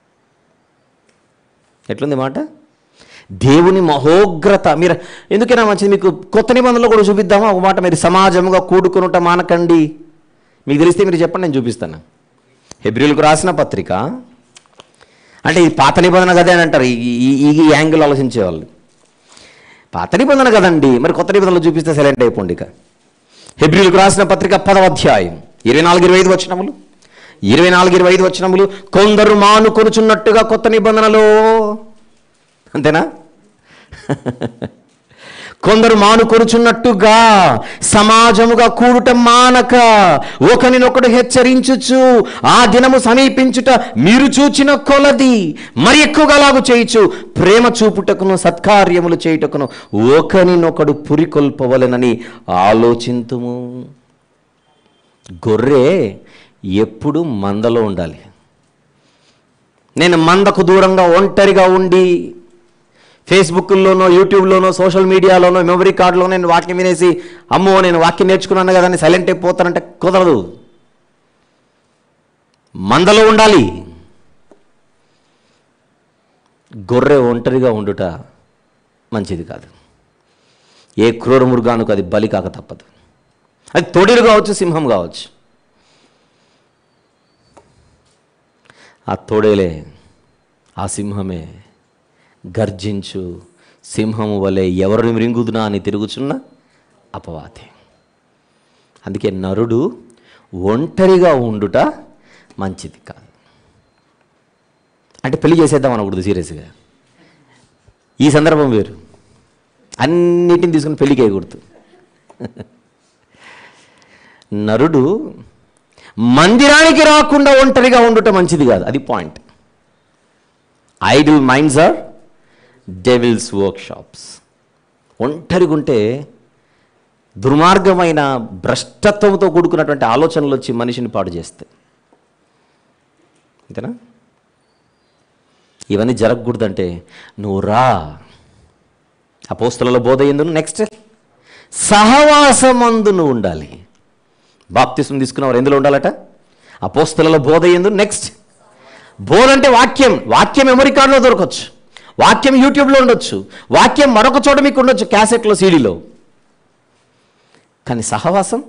ఎట్లుంది మాట దేవుని మహోగ్రత మీరు ఎందుకైనా మంచిది మీకు కొత్త నిబంధనలో కూడా చూపిద్దామా ఒక మాట మీరు సమాజముగా కూడుకునుట మానకండి మీకు తెలిస్తే మీరు చెప్పండి నేను చూపిస్తాను హెబ్రిల్కు రాసిన పత్రిక అంటే ఇది పాత నిబంధన కదే అని అంటారు ఈ ఈ- ఈ యాంగిల్ ఆలోచించేవాళ్ళు పాత నిబంధన కదండి మరి కొత్త నిబంధనలు చూపిస్తే సైలెంట్ అయిపోండి ఇక హెబ్రిల్కు రాసిన పత్రిక పదవ అధ్యాయం ఇరవై నాలుగు ఇరవై ఐదు వచ్చినములు ఇరవై నాలుగు ఇరవై ఐదు వచ్చినములు కొందరు మానుకొనుచున్నట్టుగా కొత్త నిబంధనలో అంతేనా కొందరు మానుకొనుచున్నట్టుగా సమాజముగా కూడుట మానక ఒకనినొకడు హెచ్చరించుచు ఆ దినము సమీపించుట మీరు చూచిన కొలది మరి ఎక్కువగా లాగు చేయుచు ప్రేమ చూపుటకును సత్కార్యములు చేయుటకును ఒకనినొకడు పురికొల్పవలెనని ఆలోచింతుము గొర్రె ఎప్పుడు మందలో ఉండాలి నేను మందకు దూరంగా ఒంటరిగా ఉండి ఫేస్బుక్లోనో యూట్యూబ్లోనో సోషల్ మీడియాలోనో మెమరీ కార్డులో నేను వాక్యం వినేసి అమ్మో నేను వాక్యం నేర్చుకున్నాను కదా అని సైలెంట్ అయిపోతానంటే కుదరదు మందలో ఉండాలి గొర్రె ఒంటరిగా ఉండుట మంచిది కాదు ఏ క్రూర మృగానికి అది బలి కాక తప్పదు అది తొడిలు కావచ్చు సింహం కావచ్చు ఆ తోడేలే ఆ సింహమే గర్జించు సింహము వలె ఎవరిని మృంగుదునా అని తిరుగుచున్న అపవాది అందుకే నరుడు ఒంటరిగా ఉండుట మంచిది కాదు అంటే పెళ్లి చేసేద్దాం అనకూడదు సీరియస్గా ఈ సందర్భం వేరు అన్నిటిని తీసుకుని పెళ్లికి వేయకూడదు నరుడు మందిరానికి రాకుండా ఒంటరిగా ఉండుట మంచిది కాదు అది point idle minds are devil's workshops ఒంటరిగా ఉంటే దుర్మార్గమైన భ్రష్టత్వంతో కూడుకున్నటువంటి ఆలోచనలు వచ్చి మనిషిని పాడు చేస్తాయి అంతేనా ఇవన్నీ జరగకూడదంటే నువ్వు రా అపోస్తుల బోధ ఎందును నెక్స్ట్ సహవాసమందు నువ్వు ఉండాలి బాప్తిసం తీసుకున్నవారు ఎందులో ఉండాలట అపోస్తుల బోధ ఎందు నెక్స్ట్ బోధ అంటే వాక్యం వాక్యం మెమరీ కార్డులో దొరకవచ్చు వాక్యం యూట్యూబ్లో ఉండొచ్చు వాక్యం మరొక చోట మీకు ఉండొచ్చు క్యాసెట్లో సీడీలో కానీ సహవాసం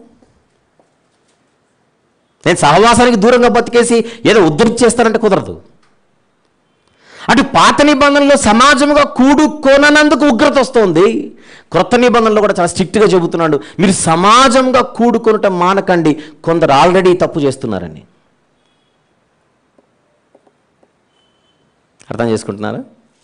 నేను సహవాసానికి దూరంగా బతికేసి ఏదో ఉద్ధృతి చేస్తానంటే కుదరదు అటు పాత నిబంధనలో సమాజముగా కూడుకోనందుకు ఉగ్రత వస్తుంది క్రొత్త నిబంధనలో కూడా చాలా స్ట్రిక్ట్గా చెబుతున్నాడు మీరు సమాజంగా కూడుకొనుట మానకండి కొందరు ఆల్రెడీ తప్పు చేస్తున్నారని అర్థం చేసుకుంటున్నారా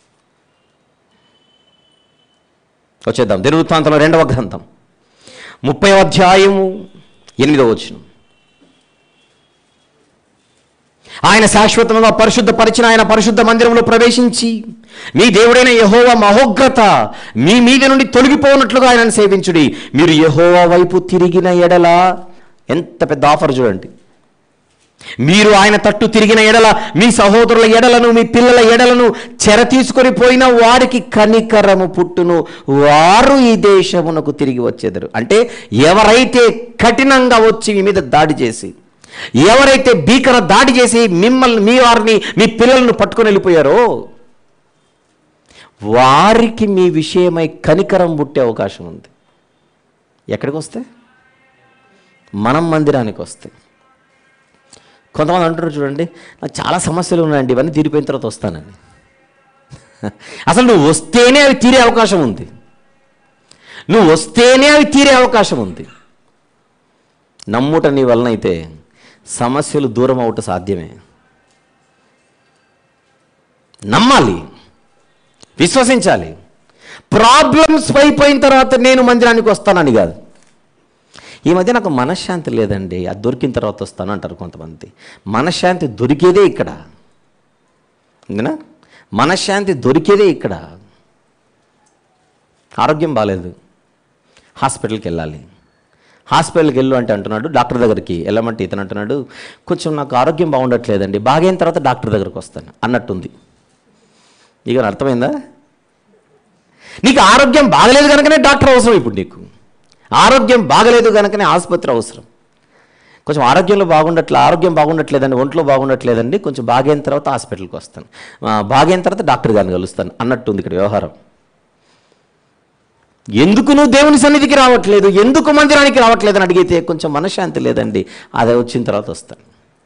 వచ్చేద్దాం దినవృత్తాంతంలో రెండవ గ్రంథం ముప్పై అధ్యాయము ఎనిమిదవ వచనం ఆయన శాశ్వతంగా పరిశుద్ధపరిచిన ఆయన పరిశుద్ధ మందిరంలో ప్రవేశించి మీ దేవుడైన యహోవా మహోగ్రత మీ మీద నుండి తొలగిపోనట్లుగా ఆయనను సేవించుడి మీరు యహోవా వైపు తిరిగిన ఎడల ఎంత పెద్ద ఆఫర్ చూడండి మీరు ఆయన తట్టు తిరిగిన ఎడల మీ సహోదరుల ఎడలను మీ పిల్లల ఎడలను చెర తీసుకొని పోయిన వారికి కనికరము పుట్టును వారు ఈ దేశమునకు తిరిగి వచ్చేదరు అంటే ఎవరైతే కఠినంగా వచ్చి మీ మీద దాడి చేసి ఎవరైతే భీకర దాడి చేసి మిమ్మల్ని మీ వారిని మీ పిల్లలను పట్టుకొని వెళ్ళిపోయారో వారికి మీ విషయమై కనికరం పుట్టే అవకాశం ఉంది ఎక్కడికి వస్తే మనం మందిరానికి వస్తే కొంతమంది అంటారు చూడండి నాకు చాలా సమస్యలు ఉన్నాయండి ఇవన్నీ తీరిపోయిన తర్వాత వస్తానండి అసలు నువ్వు వస్తేనే అవి తీరే అవకాశం ఉంది నువ్వు వస్తేనే అవి తీరే అవకాశం ఉంది నమ్ముట నీ వలన అయితే సమస్యలు దూరం అవట సాధ్యమే నమ్మాలి విశ్వసించాలి ప్రాబ్లమ్స్ అయిపోయిన తర్వాత నేను మందిరానికి వస్తానని కాదు ఈ మధ్య నాకు మనశ్శాంతి లేదండి అది దొరికిన తర్వాత వస్తాను అంటారు కొంతమంది మనశ్శాంతి దొరికేదే ఇక్కడ ఇందునా మనశ్శాంతి దొరికేదే ఇక్కడ ఆరోగ్యం బాగాలేదు హాస్పిటల్కి వెళ్ళాలి హాస్పిటల్కి వెళ్ళు అంటే అంటున్నాడు డాక్టర్ దగ్గరికి వెళ్ళమంటే ఇతను అంటున్నాడు కొంచెం నాకు ఆరోగ్యం బాగుండట్లేదండి బాగైన తర్వాత డాక్టర్ దగ్గరికి వస్తాను అన్నట్టుంది ఇక అర్థమైందా నీకు ఆరోగ్యం బాగలేదు కనుకనే డాక్టర్ అవసరం ఇప్పుడు నీకు ఆరోగ్యం బాగలేదు కనుకనే ఆసుపత్రి అవసరం కొంచెం ఆరోగ్యంలో బాగుండట్లే ఆరోగ్యం బాగుండట్లేదండి ఒంట్లో బాగుండట్లేదండి కొంచెం బాగైన తర్వాత హాస్పిటల్కి వస్తాను ఆ, బాగైన తర్వాత డాక్టర్ గారిని కలుస్తాను అన్నట్టుంది ఇక్కడ వ్యవహారం ఎందుకు నువ్వు దేవుని సన్నిధికి రావట్లేదు ఎందుకు మందిరానికి రావట్లేదు అని అడిగితే కొంచెం మనశ్శాంతి లేదండి అదే వచ్చిన తర్వాత వస్తాను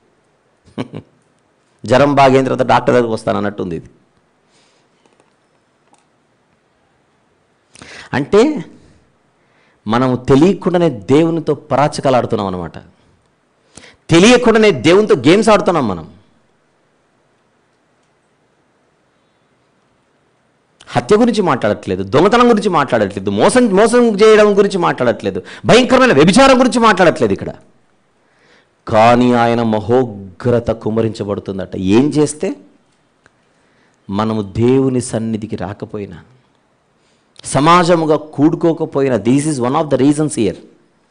జ్వరం బాగైన తర్వాత డాక్టర్ దగ్గరికి వస్తాను అన్నట్టుంది ఇది అంటే మనము తెలియకుండానే దేవునితో పరాచకాలు ఆడుతున్నాం అనమాట తెలియకుండానే దేవునితో గేమ్స్ ఆడుతున్నాం మనం హత్య గురించి మాట్లాడట్లేదు దొంగతనం గురించి మాట్లాడట్లేదు మోసం మోసం చేయడం గురించి మాట్లాడట్లేదు భయంకరమైన వ్యభిచారం గురించి మాట్లాడట్లేదు ఇక్కడ కానీ ఆయన మహోగ్రత కుమరించబడుతుందట ఏం చేస్తే మనము దేవుని సన్నిధికి రాకపోయినా సమాజముగా కూడుకోకపోయినా this is one of the reasons year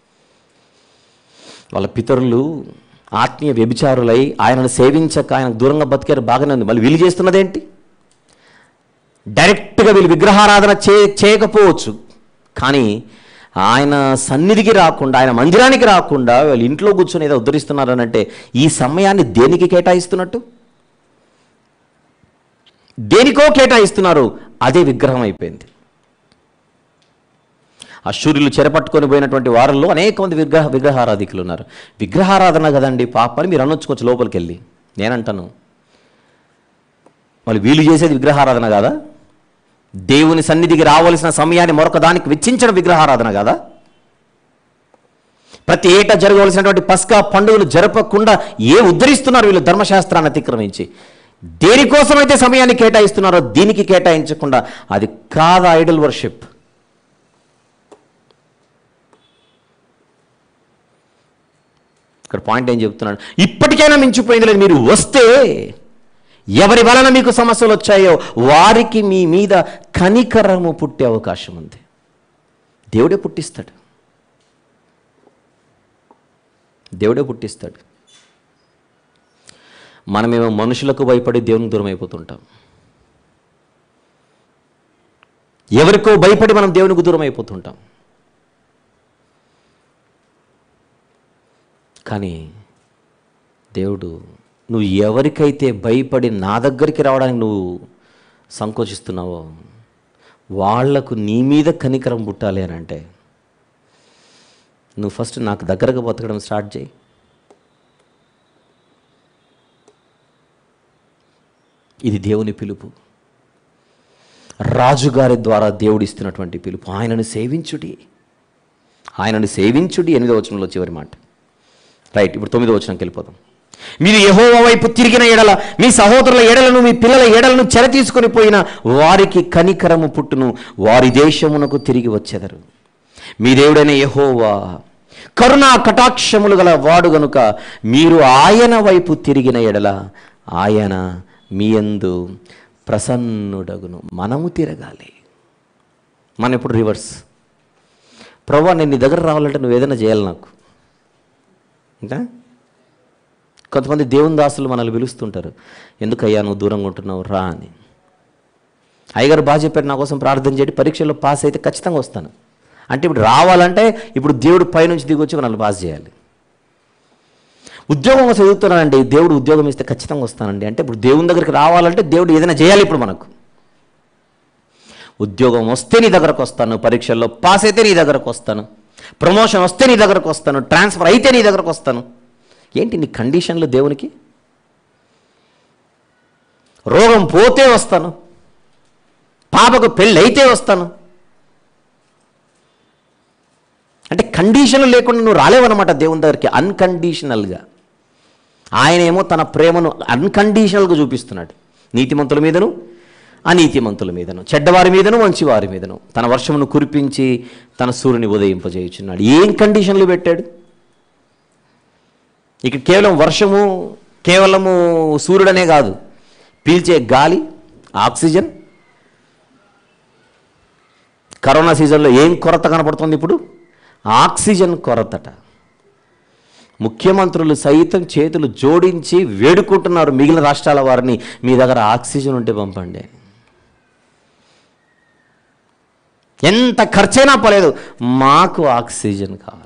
వాళ్ళ పితరులు ఆత్మీయ వ్యభిచారులై ఆయనను సేవించక ఆయనకు దూరంగా బతికారు బాగానే ఉంది మళ్ళీ వీళ్ళు చేస్తున్నదేంటి డైరెక్ట్గా వీళ్ళు విగ్రహారాధన చే చేయకపోవచ్చు కానీ ఆయన సన్నిధికి రాకుండా ఆయన మందిరానికి రాకుండా వీళ్ళు ఇంట్లో కూర్చొని ఏదో ఉద్ధరిస్తున్నారని అంటే ఈ సమయాన్ని దేనికి కేటాయిస్తున్నట్టు దేనికో కేటాయిస్తున్నారు అదే విగ్రహం అయిపోయింది అశూరులు చెరపట్టుకొని పోయినటువంటి వారంలో అనేక మంది విగ్రహ విగ్రహారాధికులు ఉన్నారు విగ్రహారాధన కదండి పాప అని మీరు అనొచ్చుకోవచ్చు లోపలికి వెళ్ళి నేనంటాను వాళ్ళు వీళ్ళు చేసేది విగ్రహారాధన కాదా దేవుని సన్నిధికి రావలసిన సమయాన్ని మరొక దానికి వెచ్చించడం విగ్రహారాధన కాదా ప్రతి ఏటా జరగవలసినటువంటి పస్కా పండుగలు జరపకుండా ఏ ఉద్ధరిస్తున్నారు వీళ్ళు ధర్మశాస్త్రాన్ని అతిక్రమించి దేనికోసమైతే సమయాన్ని కేటాయిస్తున్నారో దీనికి కేటాయించకుండా అది కాదా ఐడల్ వర్షిప్ ఇక్కడ పాయింట్ ఏం చెప్తున్నాడు ఇప్పటికైనా మించిపోయింది లేదు మీరు వస్తే ఎవరి వలన మీకు సమస్యలు వచ్చాయో వారికి మీ మీద కనికరము పుట్టే అవకాశం ఉంది దేవుడే పుట్టిస్తాడు దేవుడే పుట్టిస్తాడు మనమేమో మనుషులకు భయపడి దేవునికి దూరం అయిపోతుంటాం ఎవరికో భయపడి మనం దేవునికి దూరం అయిపోతుంటాం కానీ దేవుడు నువ్వు ఎవరికైతే భయపడి నా దగ్గరికి రావడానికి నువ్వు సంకోచిస్తున్నావో వాళ్లకు నీ మీద కనికరం పుట్టాలి అని అంటే నువ్వు ఫస్ట్ నాకు దగ్గరగా బతకడం స్టార్ట్ చేయి ఇది దేవుని పిలుపు రాజుగారి ద్వారా దేవుడు ఇస్తున్నటువంటి పిలుపు ఆయనను సేవించుడి ఆయనను సేవించుడి ఎనిమిదో వచనంలో చివరి మాట రైట్ ఇప్పుడు తొమ్మిదో వచనంకి వెళ్ళిపోదాం మీరు యహోవ వైపు తిరిగిన ఎడల మీ సహోదరుల ఎడలను మీ పిల్లల ఎడలను చెర తీసుకొని పోయిన వారికి కనికరము పుట్టును వారి దేశమునకు తిరిగి వచ్చెదరు మీ దేవుడైన యహోవా కరుణా కటాక్షములు గల వాడు గనుక మీరు ఆయన వైపు తిరిగిన ఎడల ఆయన మీ యందు ప్రసన్నుడగును మనము తిరగాలి మనం ఇప్పుడు రివర్స్ ప్రభా నేను నీ దగ్గర రావాలంటే నువ్వు ఏదైనా చేయాలి నాకు ఇంకా కొంతమంది దేవుని దాసులు మనల్ని పిలుస్తుంటారు ఎందుకయ్యా నువ్వు దూరంగా ఉంటున్నావు రా అని అయ్యగారు బాగా చెప్పారు నా కోసం ప్రార్థన చేయండి పరీక్షల్లో పాస్ అయితే ఖచ్చితంగా వస్తాను అంటే ఇప్పుడు రావాలంటే ఇప్పుడు దేవుడు పైనుంచి దిగొచ్చి మనల్ని పాస్ చేయాలి ఉద్యోగం చదువుతున్నానండి దేవుడు ఉద్యోగం ఇస్తే ఖచ్చితంగా వస్తానండి అంటే ఇప్పుడు దేవుని దగ్గరికి రావాలంటే దేవుడు ఏదైనా చేయాలి ఇప్పుడు మనకు ఉద్యోగం వస్తే నీ దగ్గరకు వస్తాను పరీక్షల్లో పాస్ అయితే నీ దగ్గరకు వస్తాను ప్రమోషన్ వస్తే నీ దగ్గరకు వస్తాను ట్రాన్స్ఫర్ అయితే నీ దగ్గరకు వస్తాను ఏంటి నీ కండిషన్లు దేవునికి రోగం పోతే వస్తాను పాపకు పెళ్ళి అయితే వస్తాను అంటే కండిషన్లు లేకుండా నువ్వు రాలేవన్నమాట దేవుని దగ్గరికి అన్కండిషనల్గా ఆయనేమో తన ప్రేమను అన్కండిషనల్గా చూపిస్తున్నాడు నీతిమంతుల మీదను అనీతిమంతుల మీదను చెడ్డవారి మీదను మంచివారి మీదను తన వర్షమును కురిపించి తన సూర్యుని ఉదయింపజేయుచున్నాడు ఏం కండిషన్లు పెట్టాడు ఇక కేవలం వర్షము కేవలము సూర్యుడనే కాదు పీల్చే గాలి ఆక్సిజన్ కరోనా సీజన్లో ఏం కొరత కనపడుతుంది ఇప్పుడు ఆక్సిజన్ కొరతట ముఖ్యమంత్రులు సైతం చేతులు జోడించి వేడుకుంటున్నారు మిగిలిన రాష్ట్రాల వారిని మీ దగ్గర ఆక్సిజన్ ఉంటే పంపండి ఎంత ఖర్చైనా పర్లేదు మాకు ఆక్సిజన్ కావాలి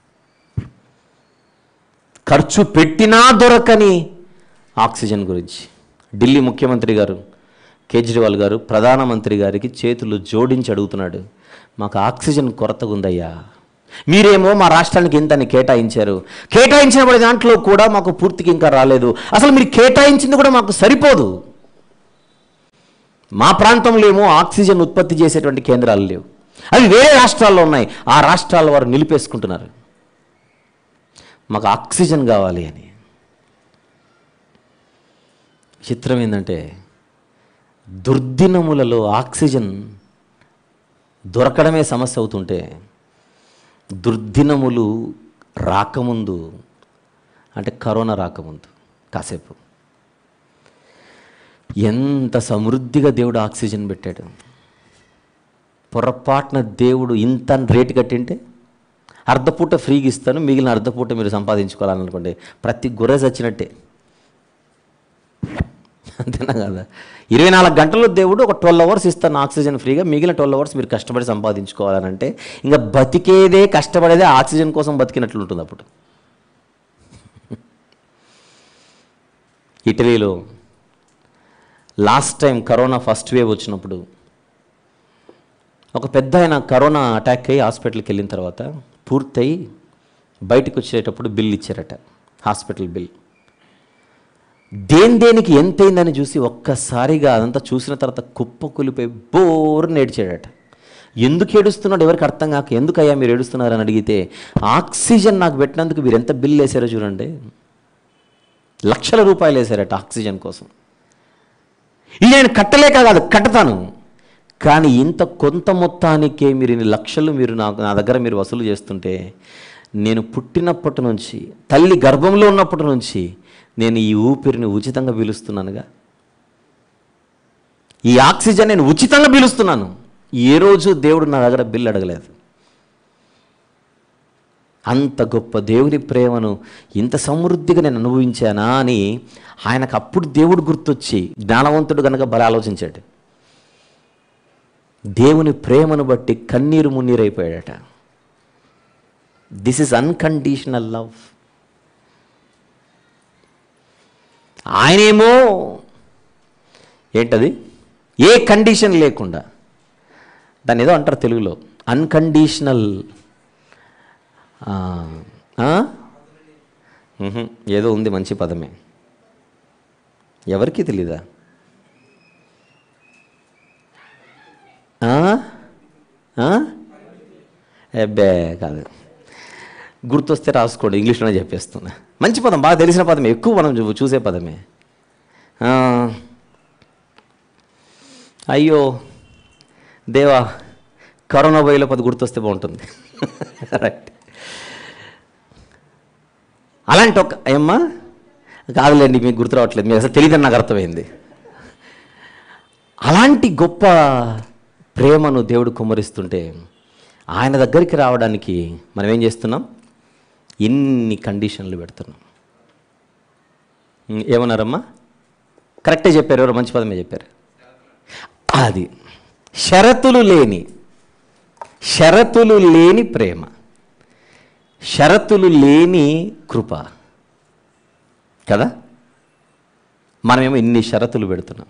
ఖర్చు పెట్టినా దొరకని ఆక్సిజన్ గురించి ఢిల్లీ ముఖ్యమంత్రి గారు కేజ్రీవాల్ గారు ప్రధానమంత్రి గారికి చేతులు జోడించి అడుగుతున్నాడు మాకు ఆక్సిజన్ కొరతగా ఉందయ్యా మీరేమో మా రాష్ట్రానికి ఇంతని కేటాయించారు కేటాయించిన దాంట్లో కూడా మాకు పూర్తిగా ఇంకా రాలేదు అసలు మీరు కేటాయించింది కూడా మాకు సరిపోదు మా ప్రాంతంలో ఏమో ఆక్సిజన్ ఉత్పత్తి చేసేటువంటి కేంద్రాలు లేవు అవి వేరే రాష్ట్రాల్లో ఉన్నాయి ఆ రాష్ట్రాల వారు నిలిపేసుకుంటున్నారు మాకు ఆక్సిజన్ కావాలి అని చిత్రం ఏంటంటే దుర్దినములలో ఆక్సిజన్ దొరకడమే సమస్య అవుతుంటే దుర్దినములు రాకముందు అంటే కరోనా రాకముందు కాసేపు ఎంత సమృద్ధిగా దేవుడు ఆక్సిజన్ పెట్టాడు పొరపాటున దేవుడు ఇంత రేటు కట్టింటే అర్ధపూట ఫ్రీగా ఇస్తాను మిగిలిన అర్ధపూట మీరు సంపాదించుకోవాలనుకోండి ప్రతి గొర్రె చచ్చినట్టే అంతేనా కదా ఇరవై నాలుగు గంటల్లో దేవుడు ఒక ట్వెల్వ్ అవర్స్ ఇస్తాను ఆక్సిజన్ ఫ్రీగా మిగిలిన ట్వెల్వ్ అవర్స్ మీరు కష్టపడి సంపాదించుకోవాలనంటే ఇంకా బతికేదే కష్టపడేదే ఆక్సిజన్ కోసం బతికినట్లు ఉంటుంది అప్పుడు ఇటలీలో last time corona first wave వచ్చినప్పుడు ఒక పెద్ద ఆయన కరోనా అటాక్ అయ్యి హాస్పిటల్కి వెళ్ళిన తర్వాత పూర్తయి బయటకు వచ్చేటప్పుడు బిల్ ఇచ్చారట హాస్పిటల్ బిల్ దేని దేనికి ఎంతైందని చూసి ఒక్కసారిగా అదంతా చూసిన తర్వాత కుప్ప కులిపోయి బోరు నేడ్చాడట ఎందుకు ఏడుస్తున్నాడు ఎవరికి అర్థం కాక ఎందుకయ్యా మీరు ఏడుస్తున్నారని అడిగితే ఆక్సిజన్ నాకు పెట్టినందుకు మీరు ఎంత బిల్ వేసారో చూడండి లక్షల రూపాయలు వేశారట ఆక్సిజన్ కోసం ఇది నేను కట్టలేక కాదు కట్టతాను కానీ ఇంత కొంత మొత్తానికే మీరు ఇన్ని లక్షలు మీరు నాకు నా దగ్గర మీరు వసూలు చేస్తుంటే నేను పుట్టినప్పటి నుంచి తల్లి గర్భంలో ఉన్నప్పటి నుంచి నేను ఈ ఊపిరిని ఉచితంగా పీలుస్తున్నానుగా ఈ ఆక్సిజన్ నేను ఉచితంగా పీలుస్తున్నాను ఏ రోజు దేవుడు నా దగ్గర బిల్లు అడగలేదు అంత గొప్ప దేవుని ప్రేమను ఇంత సమృద్ధిగా నేను అనుభవించానా అని ఆయనకు అప్పుడు దేవుడు గుర్తొచ్చి జ్ఞానవంతుడు కనుక బల ఆలోచించాడు దేవుని ప్రేమను బట్టి కన్నీరు మున్నీరైపోయాడట దిస్ ఇస్ అన్కండిషనల్ లవ్ ఆయనేమో ఏంటది ఏ కండిషన్ లేకుండా దాన్ని ఏదో అంటారు తెలుగులో అన్కండిషనల్ ఏదో ఉంది మంచి పదమే ఎవరికి తెలీదా ఆ? ఆ? అబ్బే కాదు గుర్తొస్తే రాసుకోండి ఇంగ్లీష్లోనే చెప్పేస్తున్నా మంచి పదం బాగా తెలిసిన పదమే ఎక్కువ మనం చూ- చూసే పదమే ఆ. అయ్యో దేవా కరోనా పోయేలో పది గుర్తొస్తే బాగుంటుంది రైట్ అలాంటి ఒక ఏమ్మా కాదులేండి మీకు గుర్తు రావట్లేదు మీకు అసలు తెలియదని నాకు అర్థమైంది అలాంటి గొప్ప ప్రేమను దేవుడు కుమ్మరిస్తుంటే ఆయన దగ్గరికి రావడానికి మనం ఏం చేస్తున్నాం ఇన్ని కండిషన్లు పెడుతున్నాం ఉం, ఏమన్నారమ్మా కరెక్టే చెప్పారు ఎవరు మంచి పదమే చెప్పారు అది షరతులు లేని షరతులు లేని ప్రేమ షరతులు లేని కృప కదా మనమేమో ఇన్ని షరతులు పెడుతున్నాం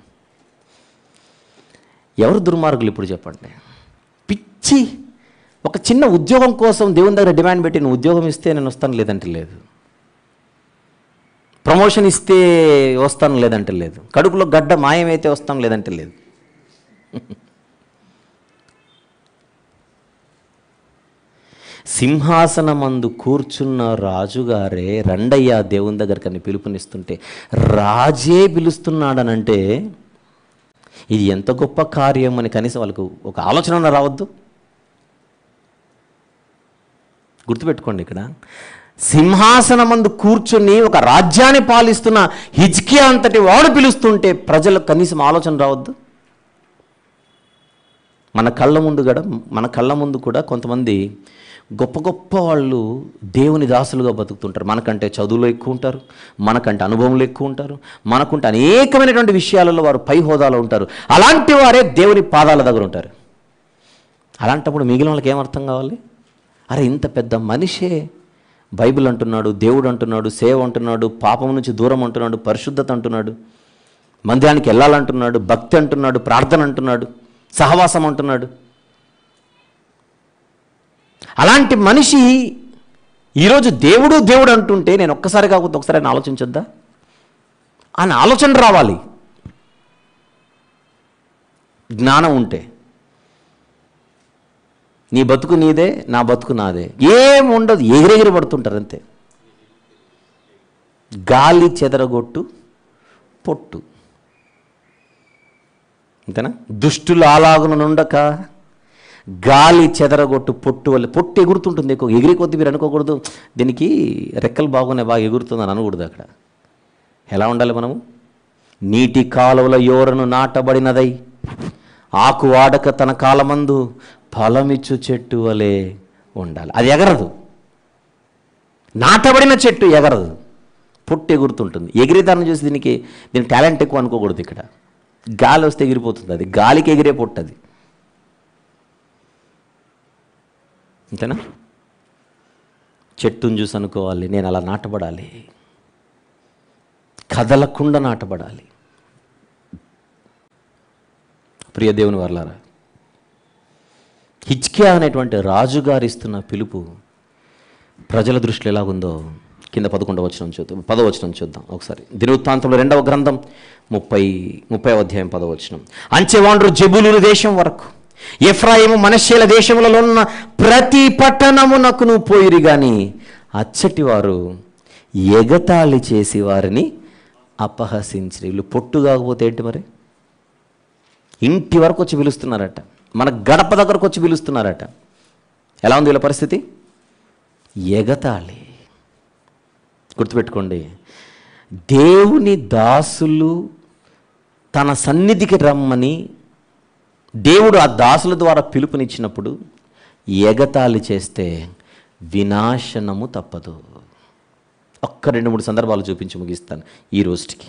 ఎవరు దుర్మార్గులు ఇప్పుడు చెప్పండి పిచ్చి ఒక చిన్న ఉద్యోగం కోసం దేవుని దగ్గర డిమాండ్ పెట్టి నువ్వు ఉద్యోగం ఇస్తే నేను వస్తాను లేదంటే లేదు ప్రమోషన్ ఇస్తే వస్తాను లేదంటే లేదు కడుపులో గడ్డ మాయమైతే వస్తాను లేదంటే లేదు సింహాసనమందు కూర్చున్న రాజుగారే రండయ్య దేవుని దగ్గరికి అని పిలుపునిస్తుంటే రాజే పిలుస్తున్నాడనంటే ఇది ఎంత గొప్ప కార్యం అని కనీసం వాళ్ళకు ఒక ఆలోచన రావద్దు గుర్తుపెట్టుకోండి ఇక్కడ సింహాసనమందు కూర్చుని ఒక రాజ్యాన్ని పాలిస్తున్న హిజ్కియా అంతటి వాడు పిలుస్తుంటే ప్రజలకు కనీసం ఆలోచన రావద్దు మన కళ్ళ ముందు కూడా మన కళ్ళ ముందు కూడా కొంతమంది గొప్ప గొప్ప వాళ్ళు దేవుని దాసులుగా బతుకుతుంటారు మనకంటే చదువులో ఎక్కువ ఉంటారు మనకంటే అనుభవంలో ఎక్కువ ఉంటారు మనకుంటే అనేకమైనటువంటి విషయాలలో వారు పై హోదాలో ఉంటారు అలాంటి వారే దేవుని పాదాల దగ్గర ఉంటారు అలాంటప్పుడు మిగిలిన వాళ్ళకి ఏం అర్థం కావాలి అరే ఇంత పెద్ద మనిషే బైబిల్ అంటున్నాడు దేవుడు అంటున్నాడు సేవ అంటున్నాడు పాపం నుంచి దూరం అంటున్నాడు పరిశుద్ధత అంటున్నాడు మందిరానికి వెళ్ళాలంటున్నాడు భక్తి అంటున్నాడు ప్రార్థన అంటున్నాడు సహవాసం అంటున్నాడు అలాంటి మనిషి ఈరోజు దేవుడు దేవుడు అంటుంటే నేను ఒక్కసారి కాకపోతే ఒకసారి ఆయన ఆలోచించొద్దా ఆయన ఆలోచన రావాలి జ్ఞానం ఉంటే నీ బతుకు నీదే నా బతుకు నాదే ఏం ఉండదు ఎగిరెగిరి పడుతుంటారు అంతే గాలి చెదరగొట్టు పొట్టు అంతేనా దుష్టులు అలాగున నుండక గాలి చెదరగొట్టు పొట్టు వల్ల పొట్టు ఎగురుతుంటుంది ఎక్కువ ఎగిరి కొద్ది మీరు అనుకోకూడదు దీనికి రెక్కలు బాగున్నాయి బాగా ఎగురుతుంది అని అనకూడదు అక్కడ ఎలా ఉండాలి మనము నీటి కాలువల యోరను నాటబడినదై ఆకు వాడక తన కాలమందు ఫలమిచ్చు చెట్టు వలె ఉండాలి అది ఎగరదు నాటబడిన చెట్టు ఎగరదు పొట్టు ఎగురుతుంటుంది ఎగిరితనం చూసి దీనికి దీని టాలెంట్ ఎక్కువ అనుకోకూడదు ఇక్కడ గాలి వస్తే ఎగిరిపోతుంది అది గాలికి ఎగిరే పొట్టు అది అంతేనా చెట్టును చూసి అనుకోవాలి నేను అలా నాటబడాలి కదలకుండా నాటబడాలి ప్రియ దేవుని వర్లారా హిచ్కియా అనేటువంటి రాజుగారు ఇస్తున్న పిలుపు ప్రజల దృష్టిలో ఎలాగుందో కింద పదకొండవ వచనం చూద్దాం పదవచనం చూద్దాం ఒకసారి దినవృత్తాంతంలో రెండవ గ్రంథం ముప్పై ముప్పై అధ్యాయం పదవచనం అంచెవాండ్రు జబులురు దేశం వరకు ఎఫ్రాయిము మనశీల దేశములలో ఉన్న ప్రతి పట్టణమునకు నువ్వు పోయిరి గాని అచ్చటి వారు ఎగతాళి చేసి వారిని అపహసించి వీళ్ళు పొట్టు కాకపోతే ఏంటి మరి ఇంటి వరకు వచ్చి పిలుస్తున్నారట మన గడప దగ్గరకు వచ్చి పిలుస్తున్నారట ఎలా ఉంది వీళ్ళ పరిస్థితి ఎగతాళి గుర్తుపెట్టుకోండి దేవుని దాసులు తన సన్నిధికి రమ్మని దేవుడు ఆ దాసుల ద్వారా పిలుపునిచ్చినప్పుడు ఎగతాళి చేస్తే వినాశనము తప్పదు ఒక్క రెండు మూడు సందర్భాలు చూపించి ముగిస్తాను ఈ రోజుకి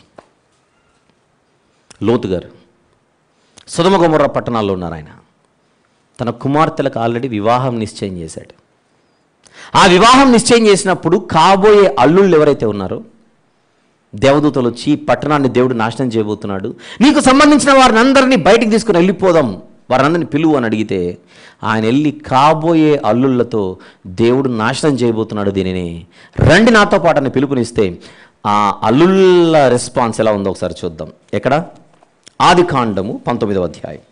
లోతు గారు సుధమ గుమర్ర పట్టణాల్లో ఉన్నారు ఆయన తన కుమార్తెలకు ఆల్రెడీ వివాహం నిశ్చయం చేశాడు ఆ వివాహం నిశ్చయం చేసినప్పుడు కాబోయే అల్లుళ్ళు ఎవరైతే ఉన్నారో దేవదూతలు వచ్చి ఈ పట్టణాన్ని దేవుడు నాశనం చేయబోతున్నాడు నీకు సంబంధించిన వారిని అందరినీ బయటికి తీసుకుని వెళ్ళిపోదాం వారందరిని పిలువు అని అడిగితే ఆయన వెళ్ళి కాబోయే అల్లుళ్ళతో దేవుడు నాశనం చేయబోతున్నాడు దీనిని రండి నాతో పాటు అని పిలుపునిస్తే ఆ అల్లుళ్ళ రెస్పాన్స్ ఎలా ఉందో ఒకసారి చూద్దాం ఎక్కడ ఆది కాండము పంతొమ్మిదవ అధ్యాయం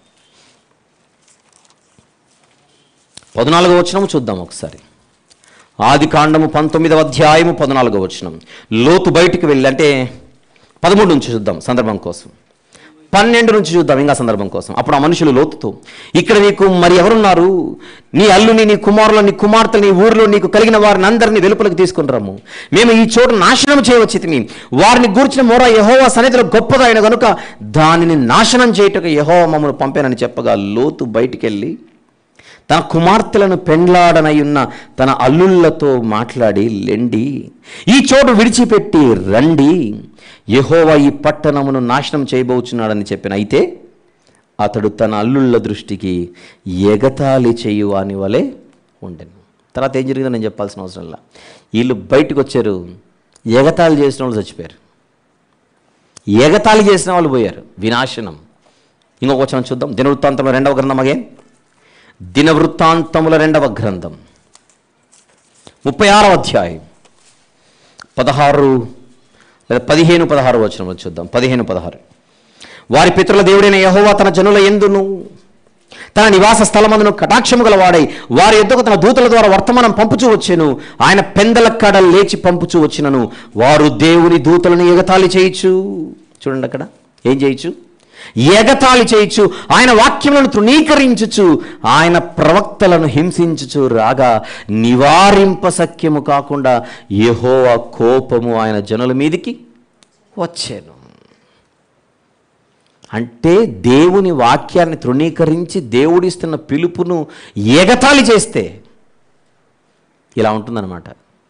పద్నాలుగో వచనము చూద్దాం ఒకసారి ఆది కాండము పంతొమ్మిదవ అధ్యాయము పద్నాలుగో వచనం లోతు బయటికి వెళ్ళి అంటే పదమూడు నుంచి చూద్దాం సందర్భం కోసం పన్నెండు నుంచి చూద్దాం ఇంకా సందర్భం కోసం అప్పుడు ఆ మనుషులు లోతుతో ఇక్కడ నీకు మరి ఎవరున్నారు నీ అల్లుని నీ కుమారులు నీ కుమార్తె నీ ఊరిలో నీకు కలిగిన వారిని అందరినీ వెలుపలికి తీసుకుని రమ్ము మేము ఈ చోటు నాశనం చేయవచ్చితిమి వారిని గూర్చిన మోర యహోవా సన్నిధిలో గొప్పదైన గనుక దానిని నాశనం చేయుటకు యహోవా మమ్మల్ని పంపానని చెప్పగా లోతు బయటికి వెళ్ళి తన కుమార్తెలను పెండ్లాడనయున్న తన అల్లుళ్ళతో మాట్లాడి లెండి ఈ చోటు విడిచిపెట్టి రండి యెహోవా ఈ పట్టణమును నాశనం చేయబోచున్నాడని చెప్పిన అయితే అతడు తన అల్లుళ్ళ దృష్టికి ఎగతాళి చేయు అని వలె ఉండెను తర్వాత ఏం జరిగిందో నేను చెప్పాల్సిన అవసరంలా వీళ్ళు బయటకు వచ్చారు ఎగతాళి చేసిన వాళ్ళు చచ్చిపోయారు ఎగతాళి చేసిన వాళ్ళు పోయారు వినాశనం ఇంకొక వచనం చూద్దాం దినవృత్తాంతంలో రెండవ గ్రంథం అగే దినవృత్తాంతముల రెండవ గ్రంథం ముప్పై ఆరవ అధ్యాయం పదహారు లేదా పదిహేను పదహారు వచనం చూద్దాం పదిహేను పదహారు వారి పితరుల దేవుడైన యహోవా తన జనుల ఎందును తన నివాస స్థలమందును కటాక్షము గలవాడై వారి ఎద్దుకు తన దూతల ద్వారా వర్తమానం పంపుచూ వచ్చెను ఆయన పెందల కడ లేచి పంపుచూ వచ్చినను వారు దేవుని దూతలను ఎగతాళి చేయొచ్చు చూడండి అక్కడ ఏం చేయొచ్చు ఎగతాళి చేయొచ్చు ఆయన వాక్యములను తృణీకరించుచు ఆయన ప్రవక్తలను హింసించుచు రాగా నివారింప సఖ్యము కాకుండా యెహోవా కోపము ఆయన జనుల మీదికి వచ్చాను అంటే దేవుని వాక్యాన్ని తృణీకరించి దేవుడిస్తున్న పిలుపును ఎగతాళి చేస్తే ఇలా ఉంటుందన్నమాట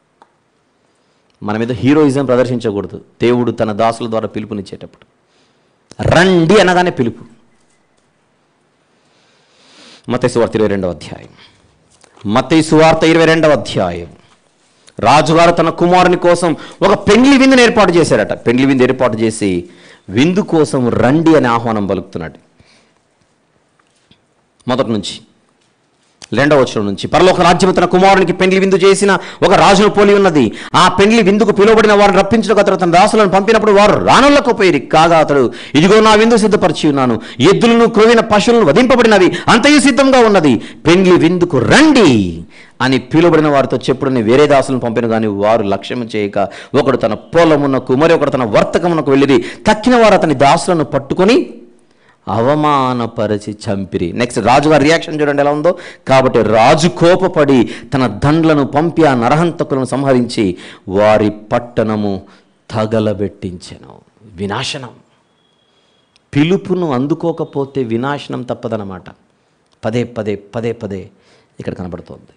మన మీద హీరోయిజం ప్రదర్శించకూడదు దేవుడు తన దాసుల ద్వారా పిలుపునిచ్చేటప్పుడు రండి అనగానే పిలుపు మత్తయి సువార్త ఇరవై రెండవ అధ్యాయం మత్తయి సువార్త ఇరవై రెండవ అధ్యాయం రాజుగారు తన కుమారుని కోసం ఒక పెండ్లి విందును ఏర్పాటు చేశారట పెండ్లి విందు ఏర్పాటు చేసి విందు కోసం రండి అని ఆహ్వానం పలుకుతున్నాడు మొదటి నుంచి రెండవ వచనం నుంచి పరలోక రాజ్యం తన కుమారునికి పెండ్లి విందు చేసిన ఒక రాజును పోలి ఉన్నది ఆ పెండ్లి విందుకు పిలువబడిన వారిని రప్పించడానికి అతడు తన దాసులను పంపినప్పుడు వారు రానులకు పోయి కాగా అతడు ఇదిగో నా విందు సిద్ధపరిచి ఉన్నాను ఎద్దులను క్రొవిన పశువులను వధింపబడినవి అంతయు సిద్ధంగా ఉన్నది పెండ్లి విందుకు రండి అని పిలువబడిన వారితో చెప్పుడని వేరే దాసులను పంపిన కానీ వారు లక్ష్యం చేయక ఒకడు తన పొలమునకు మరి ఒకడు తన వర్తకమునకు వెళ్ళిరి తక్కిన వారు అతని దాసులను పట్టుకొని అవమానపరిచి చంపిరి నెక్స్ట్ రాజుగారి రియాక్షన్ చూడండి ఎలా ఉందో కాబట్టి రాజు కోపపడి తన దండ్లను పంపి ఆ నరహంతకులను సంహరించి వారి పట్టణము తగలబెట్టించెను వినాశనం పిలుపును అందుకోకపోతే వినాశనం తప్పదనమాట పదే పదే పదే పదే ఇక్కడ కనబడుతోంది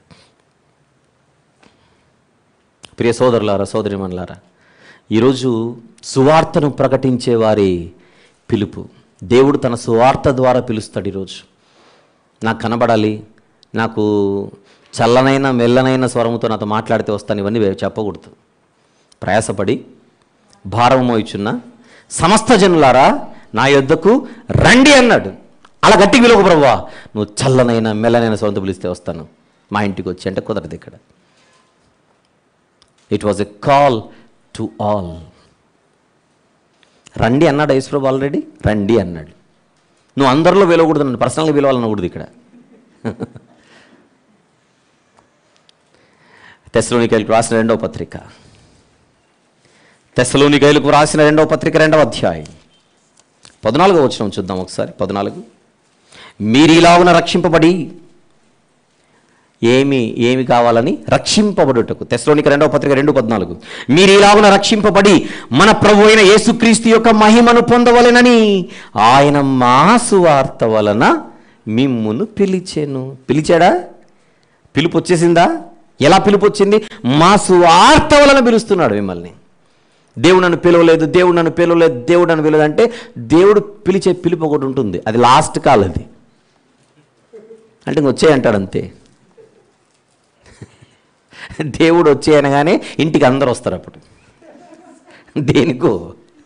ప్రియ సోదరులారా సోదరిమణులారా ఈరోజు సువార్తను ప్రకటించే వారి పిలుపు దేవుడు తన సువార్త ద్వారా పిలుస్తాడు ఈరోజు నాకు కనబడాలి నాకు చల్లనైన మెల్లనైన స్వరముతో నాతో మాట్లాడితే వస్తాను ఇవన్నీ వే- చెప్పకూడదు ప్రయాసపడి భారం మోయిచున్న సమస్త జనులారా నా యొద్దకు రండి అన్నాడు అలా గట్టికి పిలువ ప్రభువా నువ్వు చల్లనైన మెల్లనైన స్వరంతో పిలిస్తే వస్తాను మా ఇంటికి వచ్చి అంటే కుదరదు ఇక్కడ it was a call to all రండి అన్నాడు యేసుప్రభు ఆల్రెడీ రండి అన్నాడు నువ్వు అందరిలో పిలవకూడదు నన్ను పర్సనల్గా పిలవాలనకూడదు ఇక్కడ తెస్సలోనికైలకు రాసిన రెండవ పత్రిక తెస్సలోనికైలకు రాసిన రెండవ పత్రిక రెండవ అధ్యాయం పద్నాలుగో వచ్చిన చూద్దాం ఒకసారి పద్నాలుగు మీరు ఇలాగున రక్షింపబడి ఏమి ఏమి కావాలని రక్షింపబడుటకు తెస్లోనికి రెండవ పత్రిక రెండు పద్నాలుగు మీరు ఇలాగున రక్షింపబడి మన ప్రభు అయిన యేసుక్రీస్తు యొక్క మహిమను పొందవలెనని ఆయన మా సువార్త వలన మిమ్మును పిలిచెను పిలిచాడా పిలుపు వచ్చేసిందా ఎలా పిలుపు వచ్చింది మా సువార్త వలన పిలుస్తున్నాడు మిమ్మల్ని దేవుడు నన్ను పిలవలేదు దేవుడు నన్ను పిలవలేదు దేవుడు నన్ను పిలవలేదు అంటే దేవుడు పిలిచే పిలుపు ఒకటి ఉంటుంది అది లాస్ట్ కాల్ అది అంటే ఇంక వచ్చేయి అంటాడు అంతే దేవుడు వచ్చే అనగానే ఇంటికి అందరు వస్తారు అప్పుడు దేనికో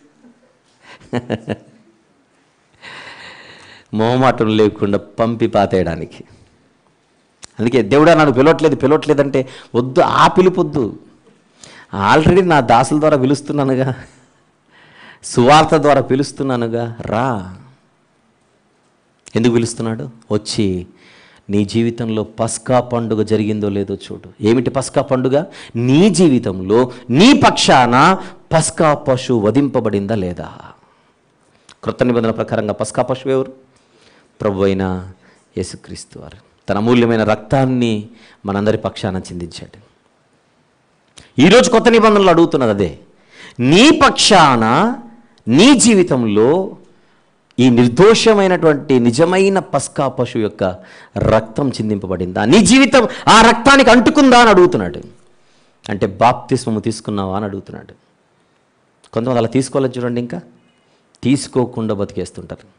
మొహమాటం లేకుండా పంపి పాతేయడానికి అందుకే దేవుడా నన్ను పిలవట్లేదు పిలవట్లేదంటే వద్దు ఆ పిలుపొద్దు ఆల్రెడీ నా దాసుల ద్వారా పిలుస్తున్నానుగా సువార్త ద్వారా పిలుస్తున్నానుగా రా ఎందుకు పిలుస్తున్నాడు వచ్చి నీ జీవితంలో పస్కా పండుగ జరిగిందో లేదో చూడు ఏమిటి పస్కా పండుగ నీ జీవితంలో నీ పక్షాన పస్కా పశు వధింపబడిందా లేదా కృత నిబంధన ప్రకారంగా పస్కా పశువు ఎవరు ప్రభు అయిన యేసుక్రీస్తు వారు తన అమూల్యమైన రక్తాన్ని మనందరి పక్షాన చిందించాడు ఈరోజు కొత్త నిబంధనలు అడుగుతున్నది అదే నీ పక్షాన నీ జీవితంలో ఈ నిర్దోషమైనటువంటి నిజమైన పస్కా పశువు యొక్క రక్తం చిందింపబడిందా నీ జీవితం ఆ రక్తానికి అంటుకుందా అని అడుగుతున్నాడు అంటే బాప్తిస్మము తీసుకున్నావా అని అడుగుతున్నాడు కొంతమంది అలా తీసుకోలేదు చూడండి ఇంకా తీసుకోకుండా బతికేస్తుంటారు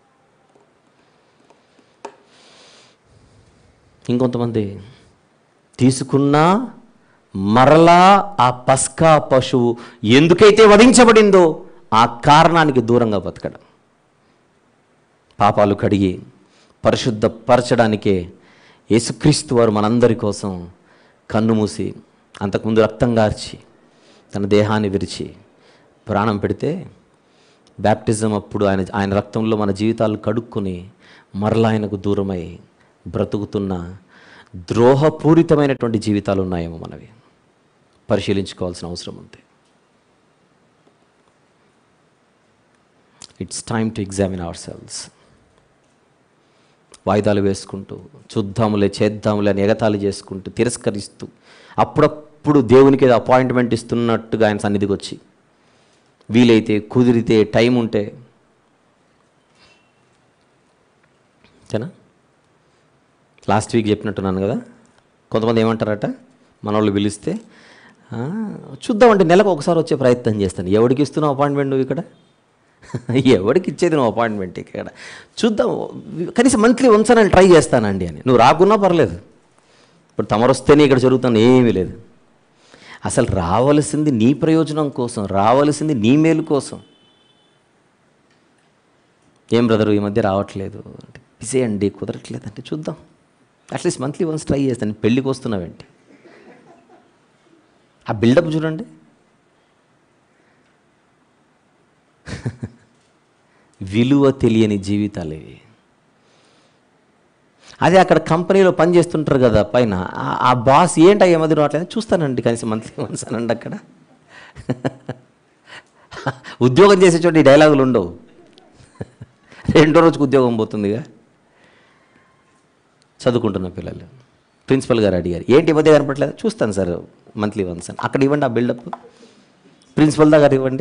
ఇంకొంతమంది తీసుకున్నా మరలా ఆ పస్కా పశువు ఎందుకైతే వధించబడిందో ఆ కారణానికి దూరంగా బతకడం పాపాలు కడిగి పరిశుద్ధపరచడానికే యేసుక్రీస్తు వారు మనందరి కోసం కన్ను మూసి అంతకుముందు రక్తం గార్చి తన దేహాన్ని విరిచి ప్రాణం పెడితే బ్యాప్టిజం అప్పుడు ఆయన ఆయన రక్తంలో మన జీవితాలు కడుక్కొని మరలా ఆయనకు దూరమై బ్రతుకుతున్న ద్రోహపూరితమైనటువంటి జీవితాలు ఉన్నాయేమో మనవి పరిశీలించుకోవాల్సిన అవసరం ఉంది it's time to examine ourselves వాయిదాలు వేసుకుంటూ చూద్దాములే చేద్దాములే అని ఎగతాళి చేసుకుంటూ తిరస్కరిస్తూ అప్పుడప్పుడు దేవునికి ఏదో అపాయింట్మెంట్ ఇస్తున్నట్టుగా ఆయన సన్నిధికి వచ్చి వీలైతే కుదిరితే టైం ఉంటే ఓకేనా లాస్ట్ వీక్ చెప్పినట్టున్నాను కదా కొంతమంది ఏమంటారట మన వాళ్ళు పిలిస్తే "ఆ, చూద్దామంటే నెలకు ఒకసారి వచ్చే ప్రయత్నం చేస్తాను ఎవడికి ఇస్తున్నావు అపాయింట్మెంట్ నువ్వు ఇక్కడ ఎవడికి ఇచ్చేది నువ్వు అపాయింట్మెంట్ ఇక్కడ చూద్దాం కనీసం మంత్లీ ఉంచానని ట్రై చేస్తానండి అని నువ్వు రాకున్నా పర్లేదు ఇప్పుడు తమరు వస్తేనే ఇక్కడ జరుగుతుంది ఏమీ లేదు అసలు రావలసింది నీ ప్రయోజనం కోసం రావలసింది నీ మేలు కోసం ఏం బ్రదరు ఈ మధ్య రావట్లేదు అంటే బిజీ అండి కుదరట్లేదు అంటే చూద్దాం అట్లీస్ట్ మంత్లీ వన్స్ ట్రై చేస్తాను పెళ్ళికి వస్తున్నావేంటి ఆ బిల్డప్ చూడండి విలువ తెలియని జీవితాలు ఇవి అదే అక్కడ కంపెనీలో పని చేస్తుంటారు కదా పైన ఆ- ఆ బాస్ ఏంటి ఈ మధ్య రావట్లేదు చూస్తానండి కనీసం మంత్లీ వన్స్ అనండి అక్కడ ఉద్యోగం చేసే చోట ఈ డైలాగులు ఉండవు రెండో రోజుకు ఉద్యోగం పోతుందిగా చదువుకుంటున్న పిల్లలు ప్రిన్సిపల్ గారు అడిగారు ఏంటి ఈ మధ్య కనపట్లేదు చూస్తాను సార్ మంత్లీ వన్స్ అని అక్కడ ఇవ్వండి ఆ బిల్డప్ ప్రిన్సిపల్ దగ్గర ఇవ్వండి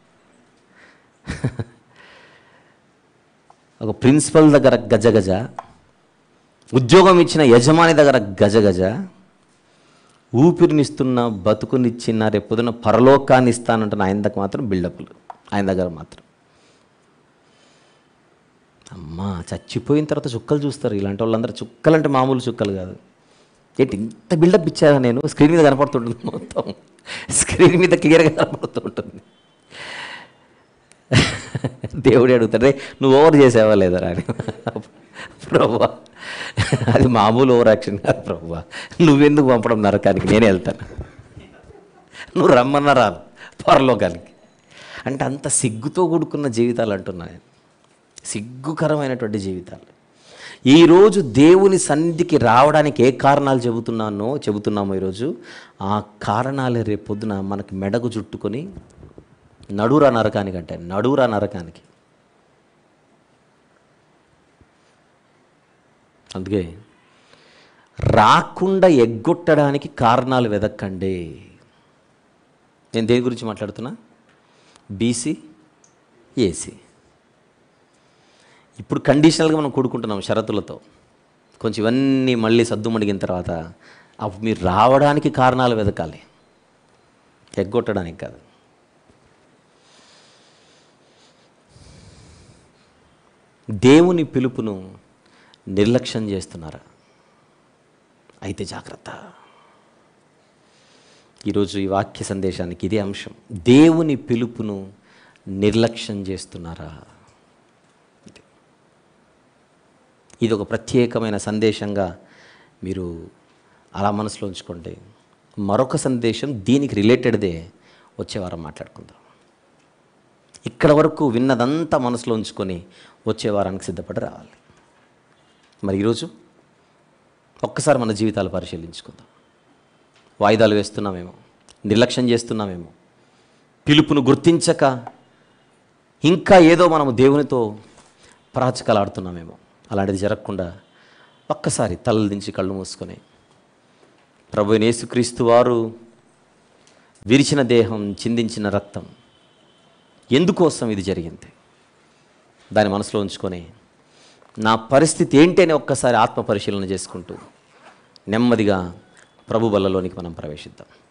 ఒక ప్రిన్సిపల్ దగ్గర గజ గజ ఉద్యోగం ఇచ్చిన యజమాని దగ్గర గజ గజ ఊపిరినిస్తున్న బతుకునిచ్చిన రేపొద్దున పరలోకాన్ని ఇస్తానంటున్న ఆయన దగ్గర మాత్రం బిల్డప్లు ఆయన దగ్గర మాత్రం అమ్మా చచ్చిపోయిన తర్వాత చుక్కలు చూస్తారు ఇలాంటి వాళ్ళందరూ చుక్కలు అంటే మామూలు చుక్కలు కాదు ఏంటి ఇంత బిల్డప్ ఇచ్చారా నేను స్క్రీన్ మీద కనపడుతుంటుంది మొత్తం స్క్రీన్ మీద క్లియర్గా కనపడుతూ ఉంటుంది దేవుడే అడుగుతాడు నువ్వు ఓవర్ చేసావా లేదా అని ప్రభా అది మామూలు ఓవర్ యాక్షన్ కాదు ప్రభా నువ్వెందుకు పంపడం నరకానికి నేనే వెళ్తాను నువ్వు రమ్మన్నా రాను పరలోకానికి అంటే అంత సిగ్గుతో కూడుకున్న జీవితాలు అంటున్నా నేను సిగ్గుకరమైనటువంటి జీవితాలు ఈరోజు దేవుని సన్నిధికి రావడానికి ఏ కారణాలు చెబుతున్నానో చెబుతున్నామో ఈరోజు ఆ కారణాలే రేపు పొద్దున మనకి మెడకు చుట్టుకొని నడురా నరకానికి అంటే నడురా నరకానికి అందుకే రాకుండా ఎగ్గొట్టడానికి కారణాలు వెదక్కండి నేను దేని గురించి మాట్లాడుతున్నా బీసీ ఏసీ ఇప్పుడు కండిషనల్గా మనం కూడుకుంటున్నాం షరతులతో కొంచెం ఇవన్నీ మళ్ళీ సద్దుమడిగిన తర్వాత అప్పుడు మీరు రావడానికి కారణాలు వెతకాలి ఎగ్గొట్టడానికి కాదు దేవుని పిలుపును నిర్లక్ష్యం చేస్తున్నారా అయితే జాగ్రత్త ఈరోజు ఈ వాక్య సందేశానికి ఇదే అంశం దేవుని పిలుపును నిర్లక్ష్యం చేస్తున్నారా ఇది ఒక ప్రత్యేకమైన సందేశంగా మీరు అలా మనసులో ఉంచుకోండి మరొక సందేశం దీనికి రిలేటెడ్దే వచ్చే వారం మాట్లాడుకుందాం ఇక్కడ వరకు విన్నదంతా మనసులో ఉంచుకొని వచ్చే వారానికి సిద్ధపడి రావాలి మరి ఈరోజు ఒక్కసారి మన జీవితాలు పరిశీలించుకుందాం వాయిదాలు వేస్తున్నామేమో నిర్లక్ష్యం చేస్తున్నామేమో పిలుపును గుర్తించక ఇంకా ఏదో మనము దేవునితో ప్రాచకలాడుతున్నామేమో అలాంటిది జరగకుండా ఒక్కసారి తలలు దించి కళ్ళు మూసుకొని ప్రభు అయిన యేసుక్రీస్తు వారు విరిచిన దేహం చిందించిన రక్తం ఎందుకోసం ఇది జరిగింది దాని మనసులో ఉంచుకొని నా పరిస్థితి ఏంటి అని ఒక్కసారి ఆత్మ పరిశీలన చేసుకుంటూ నెమ్మదిగా ప్రభు బల్లలోనికి మనం ప్రవేశిద్దాం